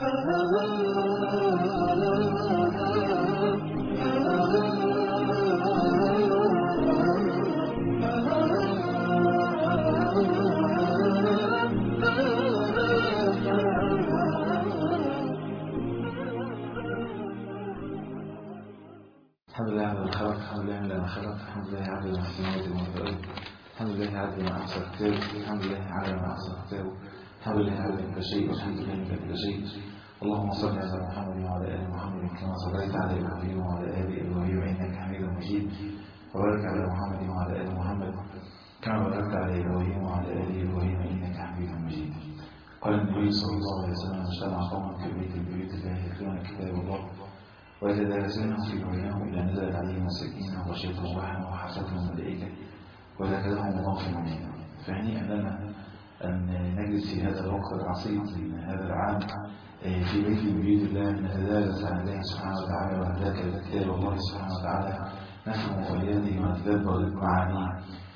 الحمد لله على ما خلق الحمد لله على ما خلق الحمد لله على ما سمعت وما الحمد لله على ما أحسن كتاب الحمد لله على ما أحسن كتاب الحمد لله على كل شيء والحمد لله من كل شيء اللهم صل على محمد وعلى آل محمد كما صليت على إبراهيم وعلى آل إبراهيم إنك حميد مجيد وبارك على محمد وعلى آل محمد كما باركت على إبراهيم وعلى آل إبراهيم إنك حميد مجيد قال النبي صلى الله عليه وسلم اجتمع قوم في بيت البيوت الله يتلون كتاب الله ويتدارسونه في بينهم إلى نزلت عليهم السكينة وغشيتهم الرحمة وحفتهم الملائكة وذكرهم الله في منهم فهنيئا لنا أن نجلس في هذا الوقت العصيب من هذا العام في بيت من بيوت الله نتدارس عن الله سبحانه وتعالى ونذاكر كتاب الله سبحانه وتعالى نفهم آياته ونتدبر معانيه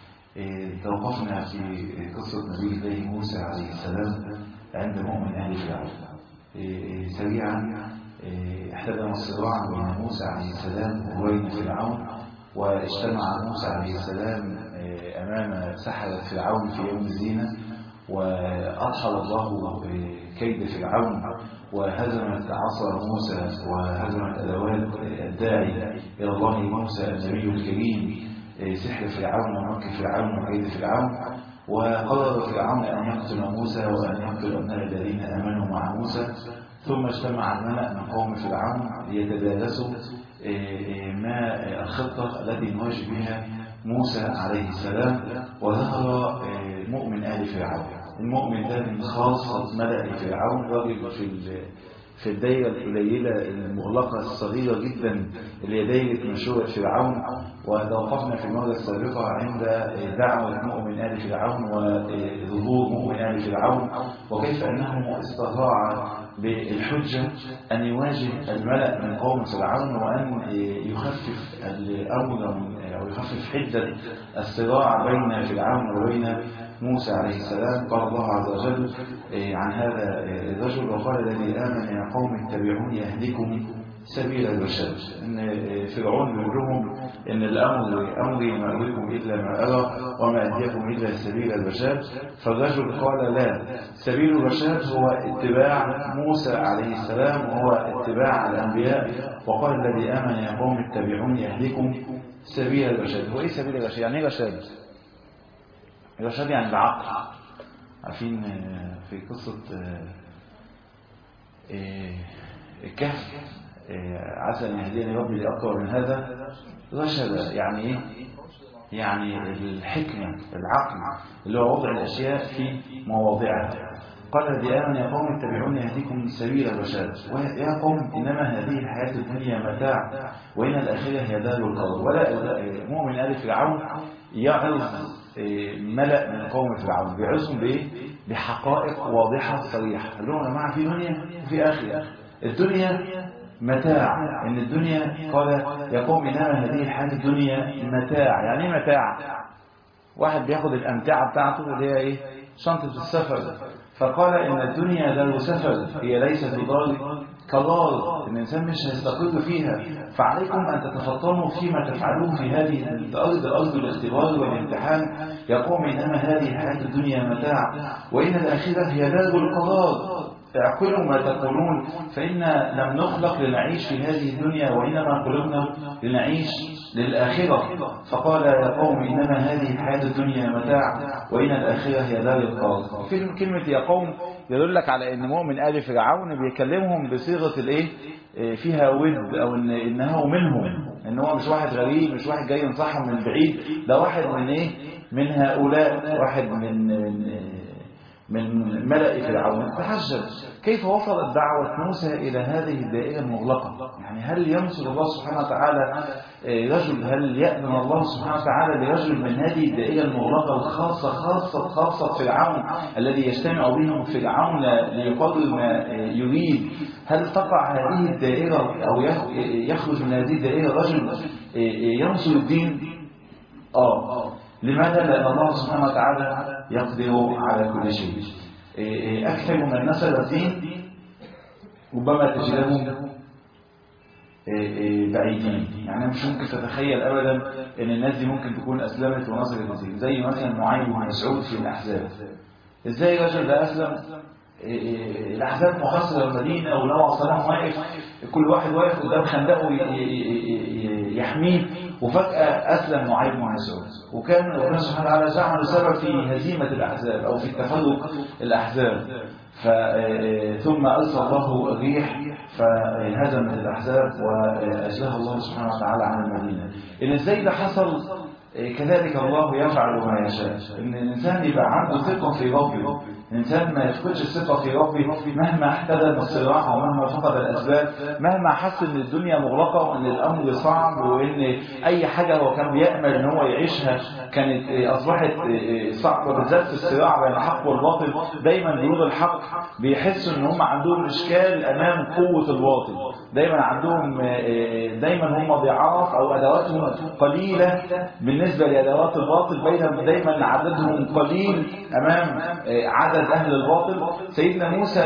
توقفنا في قصة نبي الله موسى عليه السلام عند مؤمن أهل فرعون سريعا احتدم الصراع بين موسى عليه السلام وبين فرعون واجتمع موسى عليه السلام أمام سحرة فرعون في يوم الزينة وأدخل الله كيد فرعون وهزمت عصا موسى وهزمت أدوات الداعي إلى الله موسى النبي الكريم سحر فرعون ومكر فرعون وكيد فرعون وقرر فرعون أن يقتل موسى وأن يقتل أبناء الذين آمنوا مع موسى ثم اجتمع الملأ من قوم فرعون ليتدارسوا ما الخطة التي نواجه بها موسى عليه السلام وظهر مؤمن آل فرعون المؤمن ده من خاصة ملأ فرعون رجل في في الدائرة القليلة المغلقة الصغيرة جدا اللي هي دائرة مشروع فرعون وتوقفنا في المرة السابقة عند دعوة مؤمن آل فرعون وظهور مؤمن آل فرعون وكيف أنه استطاع بالحجة أن يواجه الملأ من قوم فرعون وأن يخفف الأمر أو يخفف حدة الصراع بين فرعون وبين موسى عليه السلام قال الله عز وجل عن هذا الرجل وقال الذي آمن يا قوم اتبعوني أهدكم سبيل الرشاد إن فرعون بيقول لهم إن الأمر أمري ما أريكم إلا ما أرى وما أهديكم إلا سبيل الرشاد فالرجل قال لا سبيل الرشاد هو اتباع موسى عليه السلام وهو اتباع الأنبياء وقال الذي آمن يا قوم اتبعوني أهدكم سبيل الرشاد هو إيه سبيل الرشاد يعني إيه رشاد الرشاد يعني العقل عارفين في قصة الكهف عسى أن يهديني ربي لأقوى من هذا رشد يعني إيه؟ يعني الحكمة العقل اللي هو وضع الأشياء في مواضعها قال الذي آمن يا قوم اتبعوني يهديكم سبيل الرشاد ويا قوم إنما هذه الحياة الدنيا متاع وإن الآخرة هي دار القرار ولا مؤمن آل فرعون يعظ ملأ من قوم فرعون بيعظهم بإيه؟ بحقائق واضحة صريحة قال لهم يا جماعة في دنيا وفي آخرة الدنيا متاع ان الدنيا قال يا قوم انما هذه الحياه الدنيا متاع يعني ايه متاع واحد بياخد الامتعه بتاعته اللي هي ايه شنطه السفر فقال ان الدنيا دار سفر هي ليست بدار قرار الانسان مش هيستقر فيها فعليكم ان تتفطنوا فيما تفعلون في هذه الارض ارض الاختبار والامتحان يا قوم انما هذه الحياه الدنيا متاع وان الاخره هي دار القرار اعقلوا ما تقولون فإن لم نخلق لنعيش في هذه الدنيا وإنما خلقنا لنعيش للآخرة فقال يا قوم إنما هذه الحياة الدنيا متاع وإن الآخرة هي دار القرار كلمة يا قوم يدل لك على ان مؤمن آل فرعون بيكلمهم بصيغة الايه فيها ود او ان انه منهم ان هو مش واحد غريب مش واحد جاي ينصحهم من بعيد ده واحد من ايه من هؤلاء واحد من, من من ملأ فرعون تحجب كيف وصلت دعوة موسى إلى هذه الدائرة المغلقة يعني هل ينصر الله سبحانه وتعالى رجل هل يأذن الله سبحانه وتعالى لرجل من هذه الدائرة المغلقة الخاصة خاصة خاصة فرعون الذي يجتمع بهم فرعون ليقرر ما يريد هل تقع هذه الدائرة أو يخرج من هذه الدائرة رجل ينصر الدين آه لماذا؟ لأن الله سبحانه وتعالى يقدر على كل شيء أكثر من نسل الدين ربما تجدهم بعيدين يعني مش ممكن تتخيل ابدا ان الناس دي ممكن تكون اسلمت ونصرت الدين زي مثلا معاذ بن مسعود في الاحزاب ازاي الرجل ده اسلم الاحزاب محاصره المدينه ولو عصام واقف كل واحد واقف قدام خندقه يحميه وفجاه اسلم معاذ بن مسعود وكان ربنا سبحانه وتعالى جعله سبب في هزيمه الاحزاب او في تفرق الاحزاب ثم أرسل الله الريح فهزمت الأحزاب وأجلها الله سبحانه وتعالى عن المدينة إن إزاي ده حصل كذلك الله يفعل ما يشاء إن الإنسان يبقى عنده ثقة في ربه الإنسان ما يفقدش الثقة في ربه مهما احتدم الصراع ومهما فقد الأسباب مهما حس إن الدنيا مغلقة وإن الأمر صعب وإن أي حاجة هو كان بيأمل إن هو يعيشها كانت أصبحت صعبة بالذات في الصراع بين الحق والباطل دايما جنود الحق بيحسوا إن هم عندهم إشكال أمام قوة الباطل دايما عندهم دايما هم ضعاف أو أدواتهم قليلة بالنسبة لأدوات الباطل بينما دايما عددهم قليل أمام عدد أهل الباطل سيدنا موسى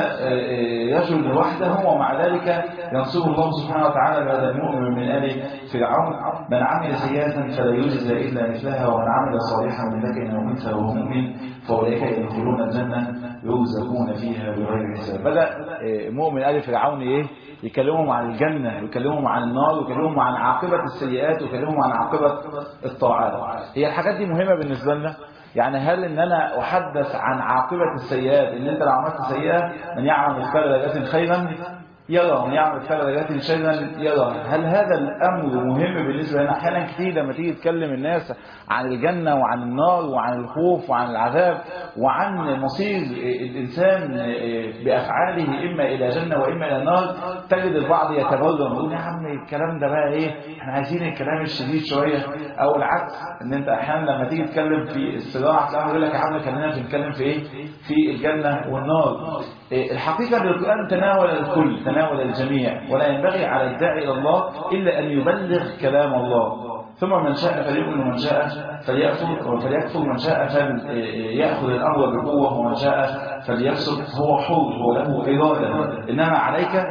يجل لوحده ومع ذلك ينصره الله سبحانه وتعالى بعد المؤمن من آل فرعون من عمل سيئة فلا يجزى إلا مثلها ومن عمل صالحا من ذكر أو أنثى وهو مؤمن فأولئك يدخلون الجنة يرزقون فيها بغير حساب بدأ مؤمن آل فرعون إيه يكلمهم عن الجنة ويكلمهم عن النار ويكلمهم عن عاقبة السيئات ويكلمهم عن عاقبة الطاعات هي الحاجات دي مهمة بالنسبة لنا يعني هل ان انا احدث عن عاقبة السيئات ان انت لو عملت سيئة من يعمل مثقال ذرة خيرا يرى ومن يعمل مثقال ذرة شرا يرى هل هذا الامر مهم بالنسبة لنا احيانا كتير لما تيجي تكلم الناس عن الجنة وعن النار وعن الخوف وعن العذاب وعن مصير الانسان بافعاله اما الى جنة واما الى نار تجد البعض يتبرم يقول يا عم الكلام ده بقى ايه احنا عايزين الكلام الشديد شوية او العكس ان انت احيانا لما تيجي تتكلم في الصراع تلاقي يقول لك يا عم خلينا بنتكلم في ايه في الجنة والنار الحقيقة ان القرآن تناول الكل تناول الجميع ولا ينبغي على الداعي الى الله الا ان يبلغ كلام الله ثم من شاء فليؤمن ومن شاء فليكفر فليكفر من شاء فليأخذ الأمر بقوة ومن شاء فليفسق هو حر هو له إرادة إنما عليك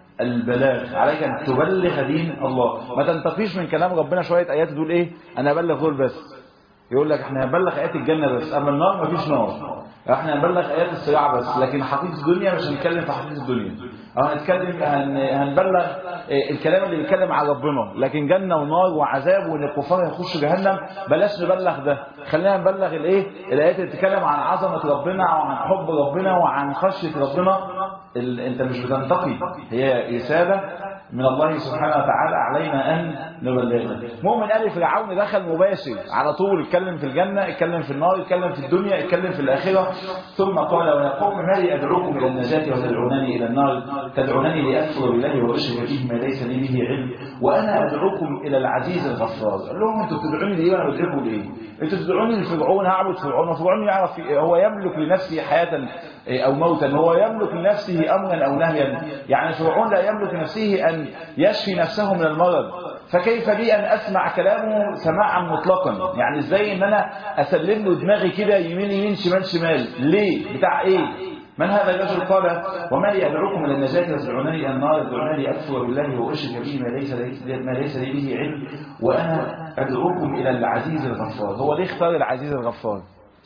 البلاغ عليك أن تبلغ دين الله ما تنتقيش من كلام ربنا شوية آيات تقول إيه أنا أبلغ دول بس يقول لك احنا هنبلغ آيات الجنة بس أما النار مفيش نار احنا هنبلغ آيات الصراع بس لكن حقيقة الدنيا مش هنتكلم في حقيقة الدنيا أو هنتكلم هن... هنبلغ الكلام اللي بيتكلم على ربنا لكن جنة ونار وعذاب وان الكفار هيخشوا جهنم بلاش نبلغ ده خلينا نبلغ الايه الايات اللي بتتكلم عن عظمة ربنا وعن حب ربنا وعن خشية ربنا ال... انت مش بتنتقي هي رسالة من الله سبحانه وتعالى علينا أن نبلغها مؤمن آل فرعون دخل مباشر على طول اتكلم في الجنة اتكلم في النار اتكلم في الدنيا اتكلم في الآخرة ثم قال ويا قوم ما لي أدعوكم إلى النجاة وتدعونني إلى النار تدعونني لأكفر بالله وأشرك فيه ما ليس لي به علم وأنا أدعوكم إلى العزيز الغفار قال لهم أنتوا بتدعوني ليه وأنا بدعوكم ليه أنتوا بتدعوني لفرعون هعبد فرعون وفرعون يعرف هو يملك لنفسه حياة أو موتا هو يملك لنفسه أمنا أو نهيا يعني فرعون لا يملك لنفسه أن يشفي نفسه من المرض فكيف بي أن أسمع كلامه سماعا مطلقا يعني إزاي أن أنا أسلم له دماغي كده يمين يمين شمال شمال ليه بتاع إيه من هذا الرجل قال وما لي أدعوكم إلى النجاة وتدعونني إلى النار تدعونني أكفر بالله وأشرك به ما ليس ما ليس لي به علم وأنا أدعوكم إلى العزيز الغفار هو ليه اختار العزيز الغفار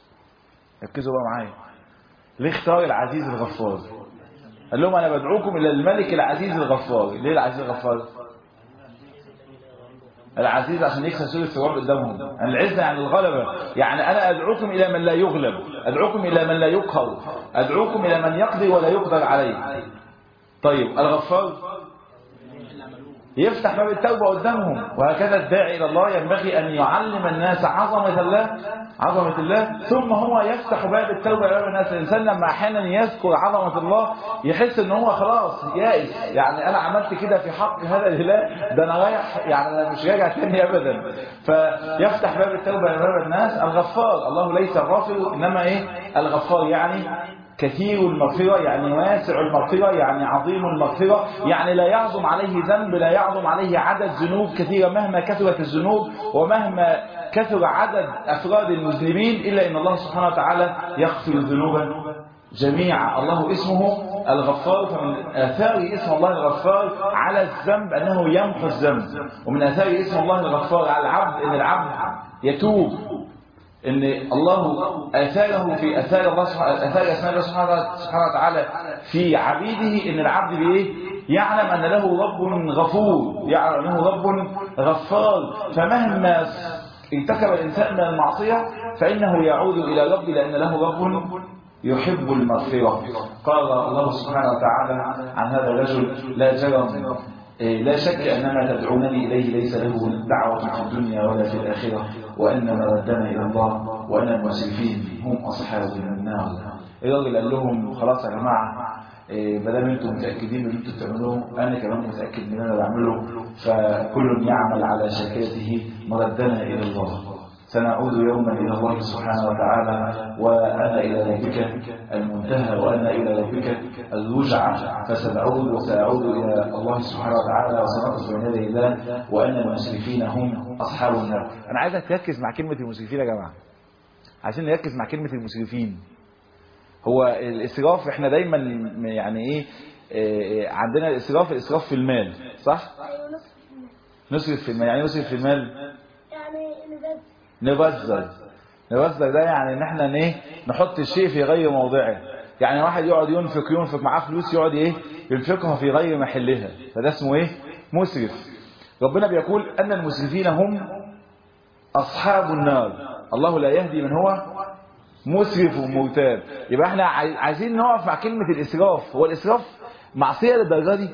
ركزوا بقى معايا ليه اختار العزيز الغفار قال لهم أنا بدعوكم إلى الملك العزيز الغفار ليه العزيز الغفار العزيز عشان يكسر سورة الثواب قدامهم العزة يعني الغلبة يعني أنا أدعوكم إلى من لا يغلب أدعوكم إلى من لا يقهر أدعوكم إلى من يقضي ولا يقدر عليه طيب الغفار يفتح باب التوبة قدامهم وهكذا الداعي إلى الله ينبغي أن يعلم الناس عظمة الله عظمة الله ثم هو يفتح باب التوبة أمام الناس الإنسان لما أحيانا يذكر عظمة الله يحس إن هو خلاص يائس يعني أنا عملت كده في حق هذا الإله ده أنا رايح يعني أنا مش راجع تاني أبدا فيفتح باب التوبة أمام الناس الغفار الله ليس الغافر إنما إيه الغفار يعني كثير المغفرة يعني واسع المغفرة يعني عظيم المغفرة يعني لا يعظم عليه ذنب لا يعظم عليه عدد ذنوب كثيرة مهما كثرت الذنوب ومهما كثر عدد أفراد المذنبين إلا إن الله سبحانه وتعالى يغفر الذنوب جميعا الله اسمه الغفار فمن آثار اسم الله الغفار على الذنب أنه يمحو الذنب ومن آثار اسم الله الغفار على العبد أن العبد يتوب ان الله اثاره في اثار الله سبحانه اثار اسماء الله سبحانه وتعالى في عبيده ان العبد بايه يعلم ان له رب غفور يعلم انه رب غفار فمهما ارتكب الانسان من المعصيه فانه يعود الى ربه لان له رب يحب المغفرة قال الله سبحانه وتعالى عن هذا الرجل لا جرم لا شك أن ما تدعونني إليه ليس له دعوة في الدنيا ولا في الآخرة وأن مردنا إلى الله وأن المسرفين هم أصحاب النار الراجل قال لهم خلاص يا جماعة ما دام انتم متاكدين من اللي انتم بتعملوه انا كمان متاكد من اللي انا بعمله فكل يعمل على شاكلته مردنا الى الله سنعود يوما إلى الله سبحانه وتعالى وأنا إلى ربك المنتهى وأنا إلى ربك الرجعة فسنعود وسأعود إلى الله سبحانه وتعالى وسنقف بين يدي الله وأن المسرفين هم أصحاب النار أنا عايزك تركز مع كلمة المسرفين يا جماعة عايزين نركز مع كلمة المسرفين هو الإسراف إحنا دايما يعني إيه, إيه عندنا الإسراف الإسراف في المال صح؟ نصرف في المال يعني نصرف في المال يعني نبذ نبذر نبذر ده يعني ان احنا ايه نحط الشيء في غير موضعه يعني واحد يقعد ينفق ينفق معاه فلوس يقعد ايه ينفقها في غير محلها فده اسمه ايه مسرف ربنا بيقول ان المسرفين هم اصحاب النار الله لا يهدي من هو مسرف ومرتاب يبقى احنا عايزين نقف مع كلمة الاسراف هو الاسراف معصية للدرجة دي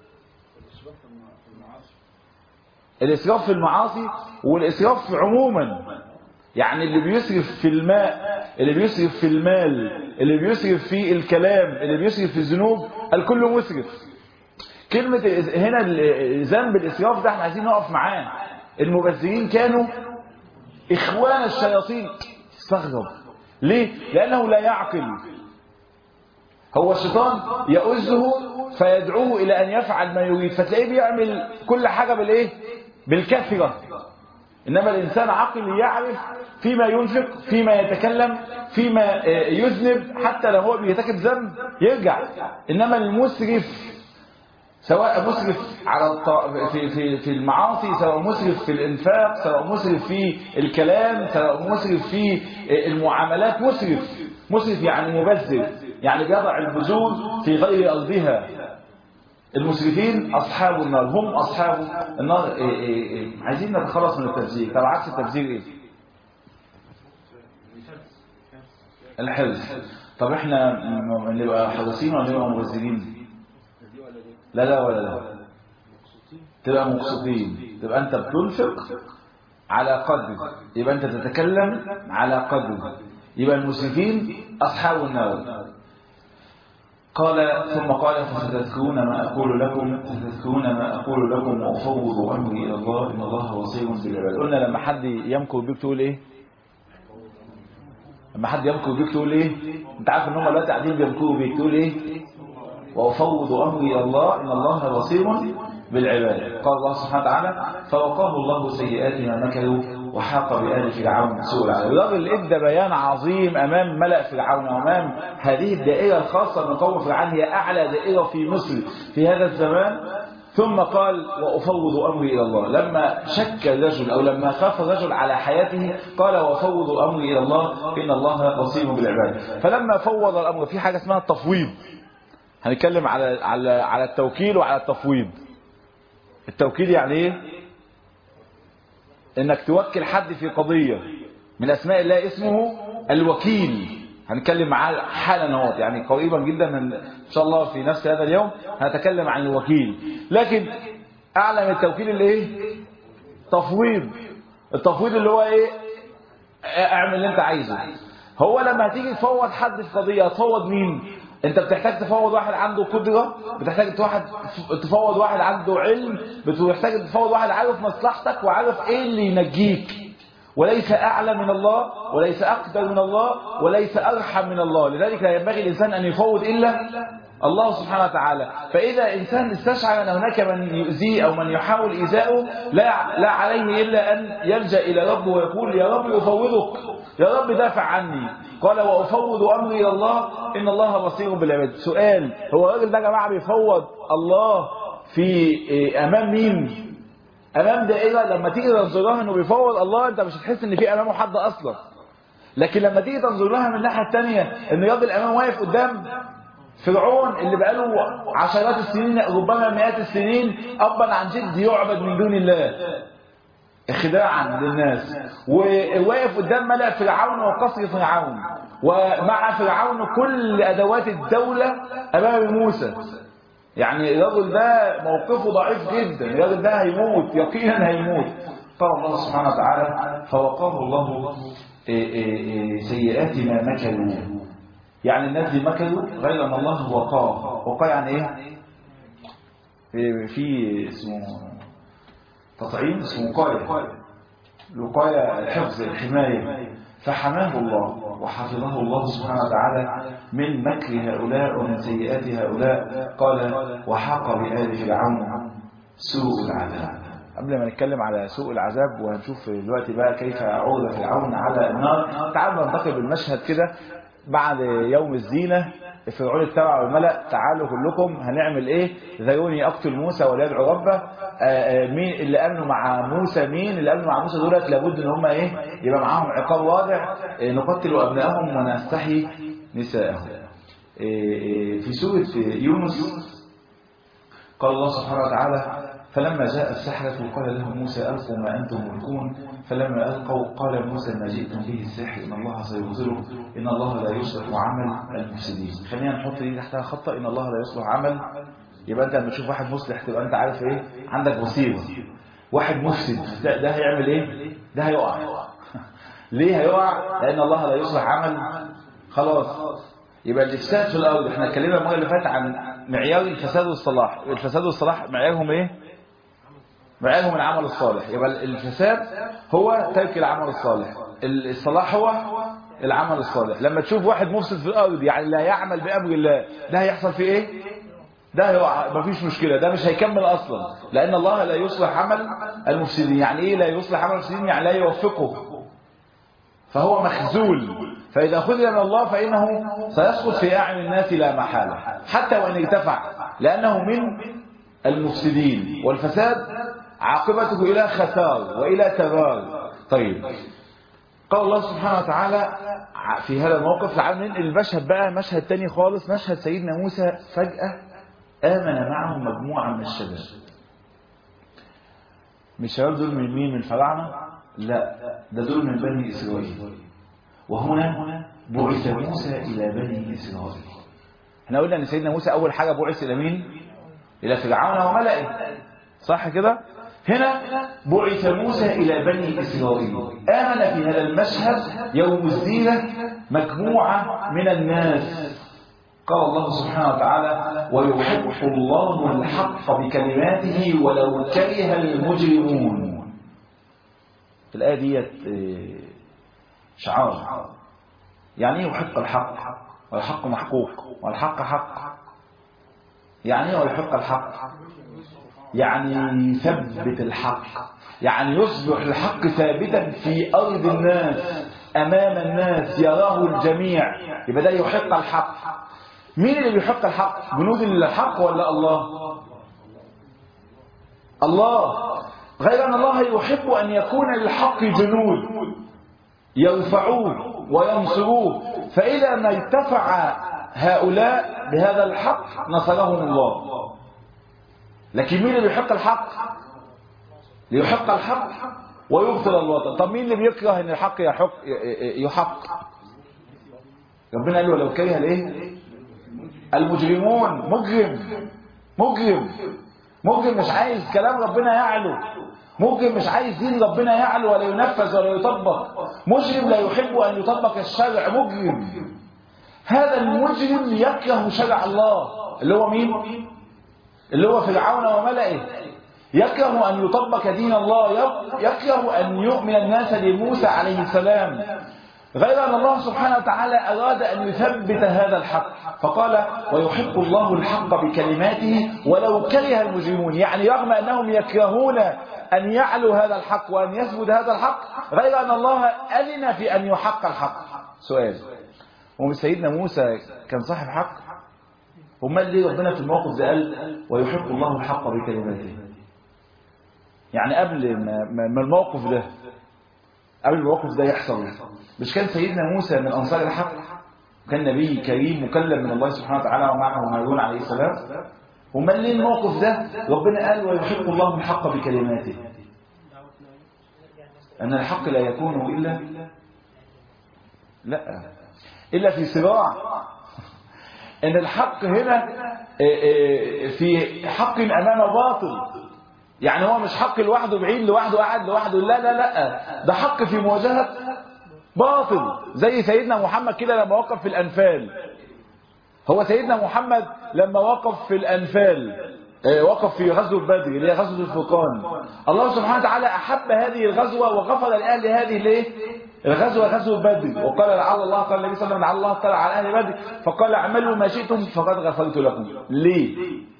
الإسراف في المعاصي والإسراف عموما يعني اللي بيسرف في الماء اللي بيسرف في المال اللي بيسرف في الكلام اللي بيسرف في الذنوب الكل مسرف كلمة هنا ذنب الإسراف ده احنا عايزين نقف معاه المبذرين كانوا إخوان الشياطين استغرب ليه؟ لأنه لا يعقل هو الشيطان يؤزه فيدعوه إلى أن يفعل ما يريد فتلاقيه بيعمل كل حاجة بالإيه؟ بالكثرة إنما الإنسان عقل يعرف فيما ينفق فيما يتكلم فيما يذنب حتى لو هو بيرتكب ذنب يرجع إنما المسرف سواء مسرف على الط... في في في المعاصي سواء مسرف في الانفاق سواء مسرف في الكلام سواء مسرف في المعاملات مسرف مسرف يعني مبذر يعني بيضع البذور في غير ارضها المسرفين اصحاب النار هم اصحاب النار إيه إيه إيه. عايزين نتخلص من التبذير طب عكس التبذير ايه الحرص طب احنا نبقى حريصين ولا نبقى مبذرين لا لا ولا لا تبقى مقصودين تبقى انت بتنفق على قدر يبقى انت تتكلم على قدر يبقى المسرفين اصحاب النار قال ثم قال فستذكرون ما أقول لكم ستذكرون ما أقول لكم وأفوض أمري إلى الله إن الله بصير بالعباد قلنا لما حد يمكر بيك تقول إيه لما حد يمكر بيك تقول إيه أنت عارف إن هم دلوقتي قاعدين بيمكروا بيك تقول إيه وأفوض أمري إلى الله إن الله بصير بالعباد قال الله سبحانه وتعالى فوقاه الله سيئات ما مكروا وحاق بآل فرعون سوء العذاب الراجل ادى بيان عظيم امام ملأ فرعون وامام هذه الدائره الخاصه من قوم فرعون هي اعلى دائره في مصر في هذا الزمان ثم قال وافوض امري الى الله لما شك الرجل او لما خاف الرجل على حياته قال وافوض امري الى الله ان الله بصير بالعباد فلما فوض الامر في حاجه اسمها التفويض هنتكلم على على على التوكيل وعلى التفويض التوكيل يعني ايه انك توكل حد في قضية من اسماء الله اسمه الوكيل هنتكلم معاه حالا اهوت يعني قريبا جدا ان شاء الله في نفس هذا اليوم هنتكلم عن الوكيل لكن اعلى من التوكيل اللي ايه تفويض التفويض اللي هو ايه اعمل اللي انت عايزه هو لما هتيجي تفوض حد في قضية تفوض مين انت بتحتاج تفوض واحد عنده قدرة بتحتاج واحد تفوض واحد عنده علم بتحتاج تفوض واحد عارف مصلحتك وعارف ايه اللي ينجيك وليس اعلى من الله وليس اقدر من الله وليس ارحم من الله لذلك لا ينبغي الانسان ان يفوض الا الله سبحانه وتعالى فإذا إنسان استشعر أن هناك من يؤذيه أو من يحاول إيذاؤه لا, لا عليه إلا أن يلجأ إلى ربه ويقول يا رب أفوضك يا رب دافع عني قال وأفوض أمري إلى الله إن الله بصير بالعباد سؤال هو الراجل ده يا جماعة بيفوض الله في أمام مين أمام دائرة لما تيجي تنظرها إنه بيفوض الله أنت مش هتحس إن في أمامه حد أصلا لكن لما تيجي تنظر لها من الناحية الثانية إن ياض الأمام واقف قدام فرعون اللي بقاله عشرات السنين ربما مئات السنين أبا عن جد يعبد من دون الله خداعا للناس وواقف قدام ملأ فرعون وقصر فرعون ومع فرعون كل أدوات الدولة أمام موسى يعني الرجل ده موقفه ضعيف جدا الرجل ده هيموت يقينا هيموت قال الله سبحانه وتعالى فوقاه الله سيئات ما مكروا يعني الناس دي مكروا غير ما الله وقاه وقاه يعني ايه في اسمه تطعيم اسمه وقايه الوقايه الحفظ الحمايه فحماه الله وحفظه الله سبحانه وتعالى من مكر هؤلاء ومن سيئات هؤلاء قال وحاق بآل فرعون سوء العذاب قبل ما نتكلم على سوء العذاب وهنشوف دلوقتي بقى كيف عود فرعون على النار تعالوا ننتقل بالمشهد كده بعد يوم الزينة فرعون اتبع الملأ تعالوا كلكم هنعمل ايه ذروني اقتل موسى وليدعو ربه مين اللي امنوا مع موسى مين اللي امنوا مع موسى دولت لابد ان هم ايه يبقى معاهم عقاب واضح نقتل ابنائهم ونستحي نساءهم في سورة يونس قال الله سبحانه وتعالى فلما جاء السحرة قال لهم موسى ألقوا ما أنتم ملكون فلما ألقوا قال موسى ما جئتم به السحر إن الله سيبطله إن الله لا يصلح عمل المفسدين خلينا نحط دي تحتها خطة إن الله لا يصلح عمل يبقى أنت لما تشوف واحد مصلح تبقى أنت عارف إيه عندك بصيرة واحد مفسد ده, ده هيعمل إيه ده هيقع ليه هيقع لأن الله لا يصلح عمل خلاص يبقى الإفساد في الأرض احنا اتكلمنا المرة اللي فاتت عن معيار الفساد والصلاح الفساد والصلاح معيارهم إيه معيارهم العمل الصالح يبقى الفساد هو ترك العمل الصالح الصلاح هو العمل الصالح لما تشوف واحد مفسد في الارض يعني لا يعمل بامر الله ده هيحصل فيه ايه ده هيقع مفيش مشكله ده مش هيكمل اصلا لان الله لا يصلح عمل المفسدين يعني ايه لا يصلح عمل المفسدين يعني لا يوفقه فهو مخزول فاذا خذل من الله فانه سيسقط في اعين الناس لا محاله حتى وان ارتفع لانه من المفسدين والفساد عاقبته إلى خسار وإلى تبار طيب قال الله سبحانه وتعالى في هذا الموقف تعالوا ننقل المشهد بقى مشهد تاني خالص مشهد سيدنا موسى فجأة آمن معه مجموعة من الشباب مش الشباب دول من مين من الفراعنة لا ده دول من بني إسرائيل وهنا بعث موسى إلى بني إسرائيل احنا قلنا ان سيدنا موسى اول حاجة بعث الى مين الى فرعون وملئه صح كده هنا بعث موسى إلى بني إسرائيل آمن في هذا المشهد يوم الزينة مجموعة من الناس قال الله سبحانه وتعالى ويحب الله الحق بكلماته ولو كره المجرمون الآية ديت شعار يعني ايه يحق الحق والحق محقوق والحق حق يعني ايه ويحق الحق يعني يثبت الحق يعني يصبح الحق ثابتا في أرض الناس أمام الناس يراه الجميع يبقى ده يحق الحق مين اللي بيحق الحق جنود الحق ولا الله الله غير أن الله يحب أن يكون للحق جنود يرفعوه وينصروه فإذا ما ارتفع هؤلاء بهذا الحق نصرهم الله لكن مين اللي بيحق الحق ليحق الحق ويبطل الوطن طب مين اللي بيكره ان الحق يحق يحق ربنا قال له لو كره الايه المجرمون مجرم مجرم مجرم مش عايز كلام ربنا يعلو مجرم مش عايز دين ربنا يعلو ولا ينفذ ولا يطبق مجرم لا يحب ان يطبق الشرع مجرم هذا المجرم يكره شرع الله اللي هو مين اللي هو فرعون وملئه يكره أن يطبق دين الله يكره أن يؤمن الناس لموسى عليه السلام غير أن الله سبحانه وتعالى أراد أن يثبت هذا الحق فقال ويحق الله الحق بكلماته ولو كره المجرمون يعني رغم أنهم يكرهون أن يعلوا هذا الحق وأن يثبت هذا الحق غير أن الله أذن في أن يحق الحق سؤال هو مش سيدنا موسى كان صاحب حق امال ليه ربنا في الموقف ده قال ويحق الله الحق بكلماته يعني قبل ما, ما ما الموقف ده قبل الموقف ده يحصل مش كان سيدنا موسى من انصار الحق كان نبي كريم مكلم من الله سبحانه وتعالى ومعه هارون عليه السلام امال ليه الموقف ده ربنا قال ويحق الله الحق بكلماته ان الحق لا يكون الا لا الا في صراع ان الحق هنا في حق امام باطل يعني هو مش حق لوحده بعيد لوحده قاعد لوحده لا لا لا ده حق في مواجهه باطل زي سيدنا محمد كده لما وقف في الانفال هو سيدنا محمد لما وقف في الانفال وقف في غزوة بدر اللي هي غزوة الفرقان الله سبحانه وتعالى أحب هذه الغزوة وغفر لأهل هذه الايه الغزوة غزوة بدر وقال لعل الله قال النبي صلى الله عليه وسلم لعل الله اطلع على أهل بدر فقال اعملوا ما شئتم فقد غفرت لكم ليه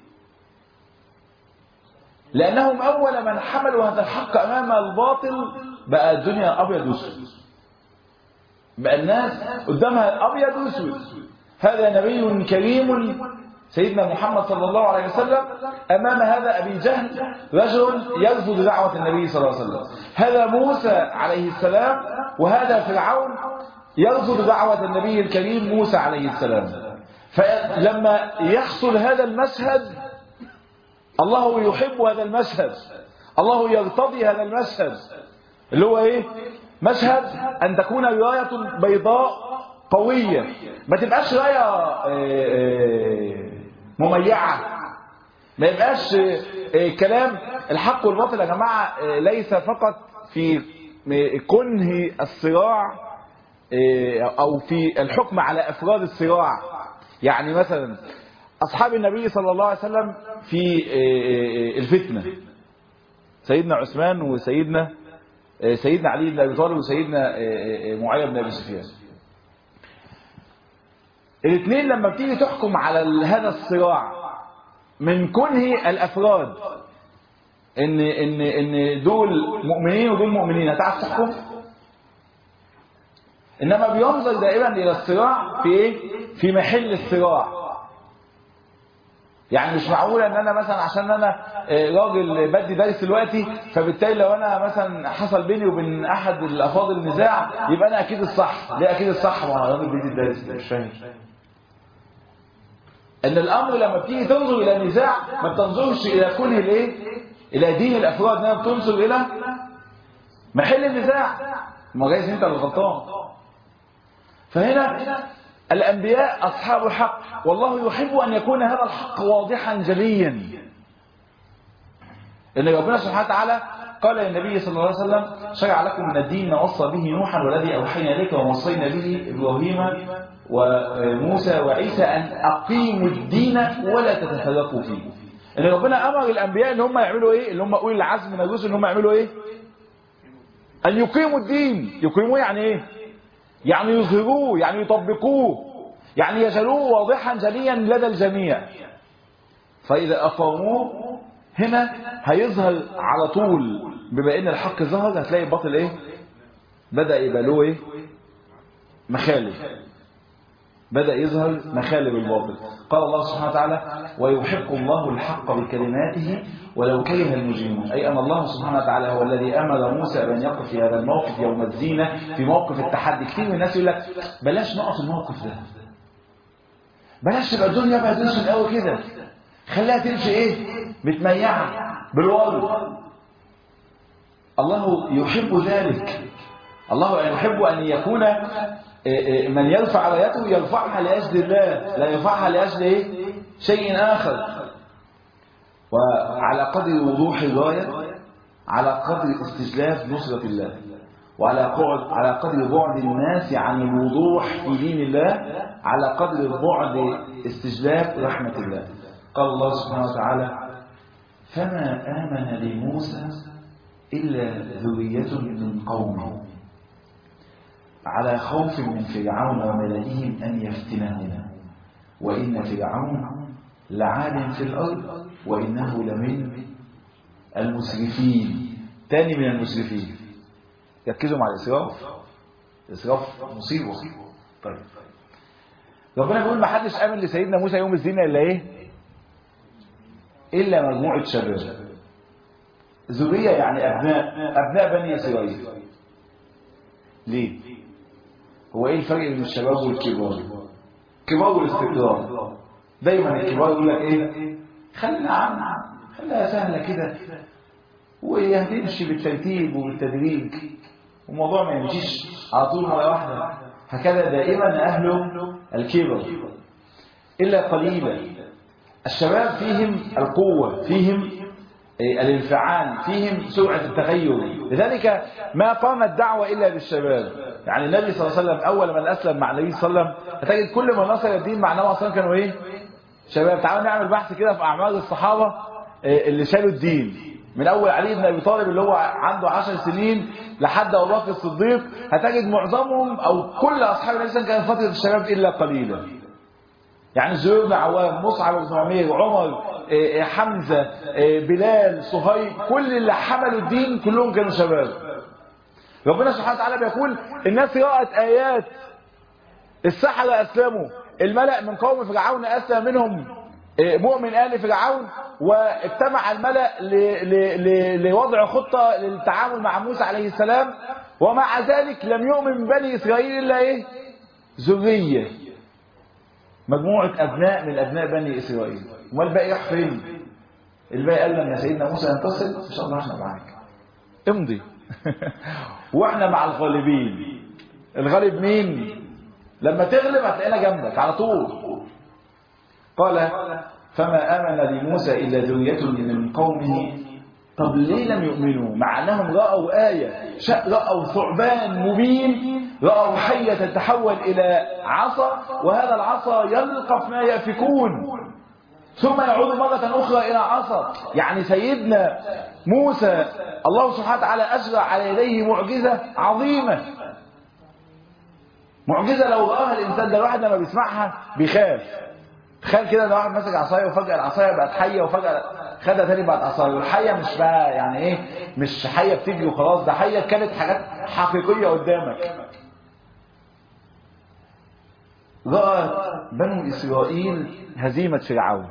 لأنهم أول من حملوا هذا الحق أمام الباطل بقى الدنيا أبيض وأسود بقى الناس قدامها أبيض وأسود هذا نبي كريم سيدنا محمد صلى الله عليه وسلم أمام هذا أبي جهل رجل يرفض دعوة النبي صلى الله عليه وسلم هذا موسى عليه السلام وهذا فرعون يرفض دعوة النبي الكريم موسى عليه السلام فلما يحصل هذا المشهد الله يحب هذا المشهد الله يرتضي هذا المشهد اللي هو ايه مشهد ان تكون راية بيضاء قوية ما تبقاش راية مميعة ما يبقاش كلام الحق والباطل يا جماعة ليس فقط في كنه الصراع او في الحكم على افراد الصراع يعني مثلا اصحاب النبي صلى الله عليه وسلم في الفتنة سيدنا عثمان وسيدنا سيدنا علي بن ابي طالب وسيدنا معاويه بن ابي سفيان الاثنين لما بتيجي تحكم على هذا الصراع من كنه الافراد ان ان ان دول مؤمنين ودول مؤمنين هتعرف تحكم انما بينظر دائما الى الصراع في ايه في محل الصراع يعني مش معقول ان انا مثلا عشان انا راجل بدي درس دلوقتي فبالتالي لو انا مثلا حصل بيني وبين احد الافاضل نزاع يبقى انا اكيد الصح ليه اكيد الصح ما انا راجل بيدي الدرس مش فاهم ان الامر لما بتيجي تنظر الى نزاع ما بتنظرش الى كل الايه الى دين الافراد انما بتنظر الى محل النزاع ما جايز انت اللي غلطان فهنا الانبياء اصحاب الحق والله يحب ان يكون هذا الحق واضحا جليا ان ربنا سبحانه وتعالى قال للنبي صلى الله عليه وسلم شرع لكم من الدين ما وصى به نوحا والذي اوحينا اليك ووصينا به ابراهيم وموسى وعيسى أن أقيموا الدين ولا تتفرقوا فيه إن ربنا أمر الأنبياء إن هم يعملوا إيه اللي هم أولي العزم من الرسل إن هم يعملوا إيه أن يقيموا الدين يقيموه يعني إيه يعني يظهروه يعني يطبقوه يعني يجعلوه واضحا جليا لدى الجميع فإذا أقاموه هنا هيظهر على طول بما إن الحق ظهر هتلاقي الباطل إيه بدأ يبقى له إيه مخالف بدأ يظهر مخالب الباطل قال الله سبحانه وتعالى ويحق الله الحق بكلماته ولو كره المجرمون أي أن الله سبحانه وتعالى هو الذي أمر موسى بأن يقف في هذا الموقف يوم الزينة في موقف التحدي كثير من الناس يقول لك بلاش نقف الموقف ده بلاش تبقى الدنيا بقى تنشن قوي كده خليها تمشي ايه متميعة بالورد الله يحب ذلك الله يحب أن يكون من يرفع رايته يرفعها لأجل الله لا يرفعها لأجل إيه؟ شيء آخر وعلى قدر وضوح الراية على قدر استجلاف نصرة الله وعلى قدر على قدر بعد الناس عن الوضوح في دين الله على قدر بعد استجلاف رحمة الله قال الله سبحانه وتعالى فما آمن لموسى إلا ذرية من قومه على خوف من فرعون وملئهم أن يفتنهم وإن فرعون لعال في الأرض وإنه لمن المسرفين تاني من المسرفين ركزوا مع الإسراف الإسراف مصيبة طيب ربنا بيقول ما حدش آمن لسيدنا موسى يوم الزينة إلا إيه إلا مجموعة شباب ذرية يعني أبناء أبناء بني إسرائيل ليه هو إيه الفرق بين الشباب والكبار كبار والاستقرار دايما الكبار يقول لك إيه خلينا عم خليها سهلة كده وهتمشي بالترتيب وبالتدريج والموضوع ما يمشيش على طول مرة واحدة هكذا دائما أهل الكبر إلا قليلا الشباب فيهم القوة فيهم الانفعال فيهم سرعة التغير لذلك ما قامت دعوة إلا بالشباب يعني النبي صلى الله عليه وسلم أول من أسلم مع النبي صلى الله عليه وسلم هتجد كل من نصر الدين مع النبي صلى الله عليه وسلم كانوا إيه شباب تعالوا نعمل بحث كده في أعمال الصحابة اللي شالوا الدين من أول علي بن أبي طالب اللي هو عنده عشر سنين لحد أبو بكر الصديق هتجد معظمهم أو كل أصحاب النبي صلى الله عليه وسلم كان فترة الشباب إلا قليلا يعني زهير بن عوام مصعب بن عمير عمر حمزة بلال صهيب كل اللي حملوا الدين كلهم كانوا شباب ربنا سبحانه وتعالى بيقول الناس رأت آيات السحرة أسلموا الملأ من قوم فرعون أسلم منهم مؤمن آل فرعون واجتمع الملأ لوضع خطة للتعامل مع موسى عليه السلام ومع ذلك لم يؤمن من بني إسرائيل إلا إيه ذرية مجموعة أبناء من أبناء بني إسرائيل امال الباقي راح فين الباقي قال لما سيدنا موسى ينتصر ان شاء الله احنا معاك امضي واحنا مع الغالبين الغالب مين لما تغلب هتلاقينا جنبك على طول قال فما امن لموسى الا ذريه من قومه طب ليه لم يؤمنوا مع انهم راوا ايه راوا ثعبان مبين راوا حيه تتحول الى عصا وهذا العصا يلقف ما يافكون ثم يعود مرة أخرى إلى عصا يعني سيدنا موسى الله سبحانه وتعالى أسرع على يديه معجزة عظيمة معجزة لو رآها الإنسان ده الواحد لما بيسمعها بيخاف تخيل كده ده واحد ماسك عصاية وفجأة العصاية بقت حية وفجأة خدها تاني بقت عصاية والحية مش بقى يعني إيه مش حية بتجري وخلاص ده حية كانت حاجات حقيقية قدامك رأت بنو إسرائيل هزيمة فرعون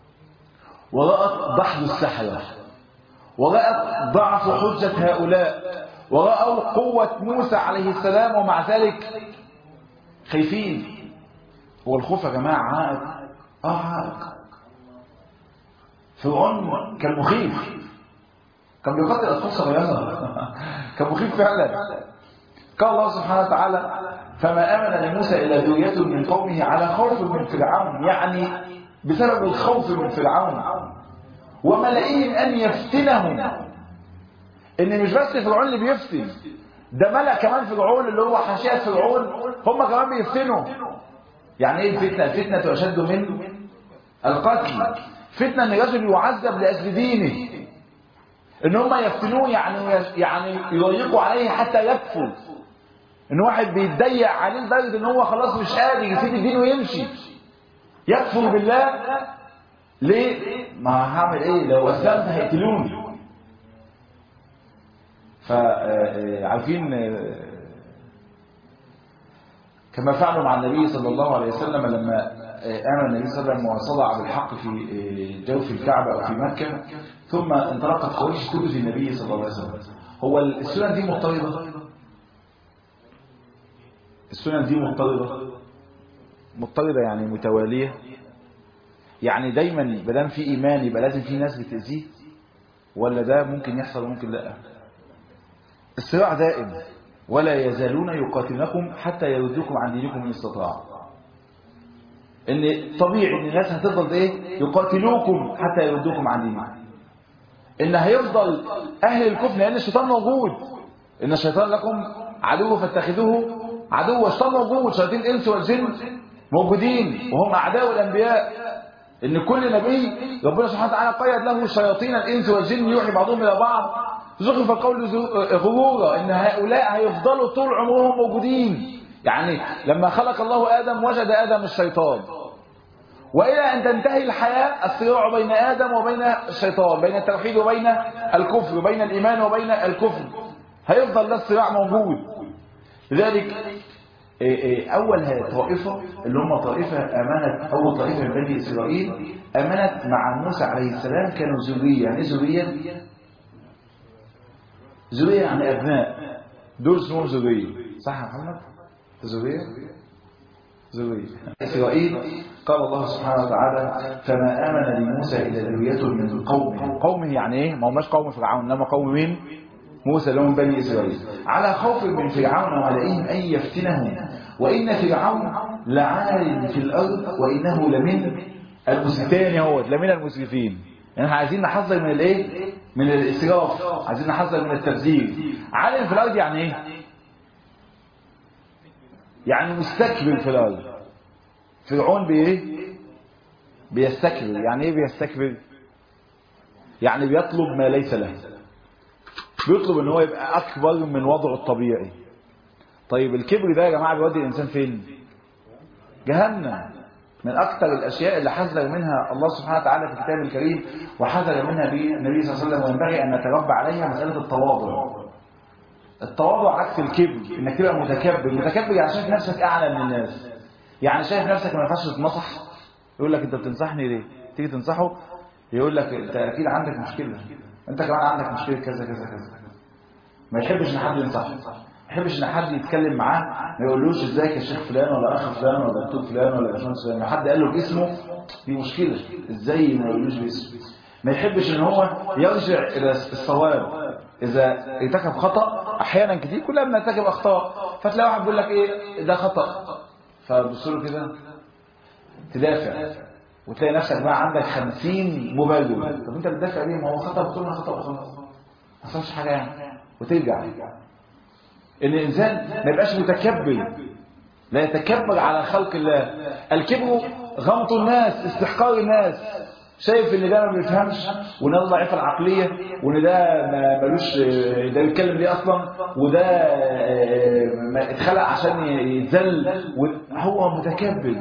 ورأت ضحل السحرة ورأت ضعف حجة هؤلاء ورأوا قوة موسى عليه السلام ومع ذلك خايفين هو الخوف يا جماعة عائق اه عائق فرعون كان مخيف كان بيقتل أطفال صغيرة كان مخيف فعلا قال الله سبحانه وتعالى فما آمن لموسى إلا ذرية من قومه على خوف من فرعون يعني بسبب الخوف من فرعون وملئهم أن يفتنهم إن مش بس فرعون اللي بيفتن ده ملأ كمان فرعون اللي هو حاشية فرعون هم كمان بيفتنوا يعني ايه الفتنة الفتنة أشد من القتل فتنة ان الرجل يعذب لأجل دينه ان هم يفتنوه يعني يعني يضيقوا عليه حتى يكفر ان واحد بيتضيق عليه لدرجه ان هو خلاص مش قادر يسيب الدين ويمشي يكفر بالله ليه ما هعمل ايه لو اسلمت هيقتلوني فعارفين كما فعلوا مع النبي صلى الله عليه وسلم لما آمن النبي صلى الله عليه وسلم وصدع بالحق في جوف الكعبة أو في مكة ثم انطلقت قريش تؤذي النبي صلى الله عليه وسلم هو السنن دي مضطردة السنن دي مضطردة مضطردة يعني متوالية يعني دايما بدام في إيمان يبقى لازم في ناس بتأذيه ولا ده ممكن يحصل وممكن لا الصراع دائم ولا يزالون يقاتلونكم حتى يردوكم عن دينكم إن استطاعوا ان طبيعي ان الناس هتفضل ايه يقاتلوكم حتى يردوكم عن دينكم ان هيفضل اهل الكفر لان الشيطان موجود ان الشيطان لكم عدو فاتخذوه عدو الشيطان موجود شياطين الانس والجن موجودين وهم اعداء الانبياء ان كل نبي ربنا سبحانه وتعالى قيد له شياطين الانس والجن يوحي بعضهم الى بعض زخرف القول زو- غرورا ان هؤلاء هيفضلوا طول عمرهم موجودين يعني لما خلق الله ادم وجد ادم الشيطان والى ان تنتهي الحياه الصراع بين ادم وبين الشيطان بين التوحيد وبين الكفر بين الايمان وبين الكفر هيفضل ده الصراع موجود لذلك إيه إيه اول ها- طائفه اللي هم طائفه امنت اول طائفه من بني اسرائيل امنت مع موسى عليه السلام كانوا ذريه يعني ايه ذريه ذريه يعني ابناء دول اسمهم ذريه صح يا محمد ذريه ذريه اسرائيل قال الله سبحانه وتعالى فما امن لموسى الا ذريه من قومه قومه يعني ايه ما هماش قوم فرعون انما قوم مين موسى اللي هم بني إسرائيل على خوف من فرعون وملئهم أن يفتنهم وإن فرعون لعال في الأرض وإنه لمن المسرفين هو لمن المسرفين يعني احنا عايزين نحذر من الايه من الاسراف عايزين نحذر من التبذير عالم في الارض يعني ايه يعني مستكبر في الارض فرعون بايه بيستكبر يعني ايه بيستكبر يعني بيطلب ما ليس له بيطلب ان هو يبقى اكبر من وضعه الطبيعي طيب الكبر ده يا جماعه بيودي الانسان فين جهنم من اكثر الاشياء اللي حذر منها الله سبحانه وتعالى في كتابه الكريم وحذر منها النبي صلى الله عليه وسلم وينبغي ان نتربى عليها مساله التواضع التواضع عكس الكبر انك تبقى متكبر متكبر يعني شايف نفسك اعلى من الناس يعني شايف نفسك ما ينفعش تتنصح يقول لك انت بتنصحني ليه تيجي تنصحه يقول لك انت اكيد عندك مشكله انت كمان عندك مشكله كذا كذا كذا ما يحبش ان حد ينصحه ما يحبش ان حد يتكلم معاه ما يقولوش ازيك يا شيخ فلان ولا اخ فلان ولا دكتور فلان ولا باشمهندس فلان لو حد قال له باسمه دي مشكله ازاي ما يقولوش باسمه ما يحبش ان هو يرجع الى الصواب اذا ارتكب خطا احيانا كتير كلنا بنرتكب اخطاء فتلاقي واحد بيقول لك ايه ده خطا فتبص له كده تدافع وتلاقي نفسك بقى عندك 50 مبرر طب انت بتدافع ليه ما هو خطا بتقول له خطا وخلاص ما حصلش حاجه يعني وترجع ان الانسان ما يبقاش متكبر لا يتكبر على خلق الله الكبر غمط الناس استحقار الناس شايف ان ده ما بيفهمش وان ده ضعيف العقليه وان ده ما ملوش ده بيتكلم ليه اصلا وده ما اتخلق عشان يتذل هو متكبر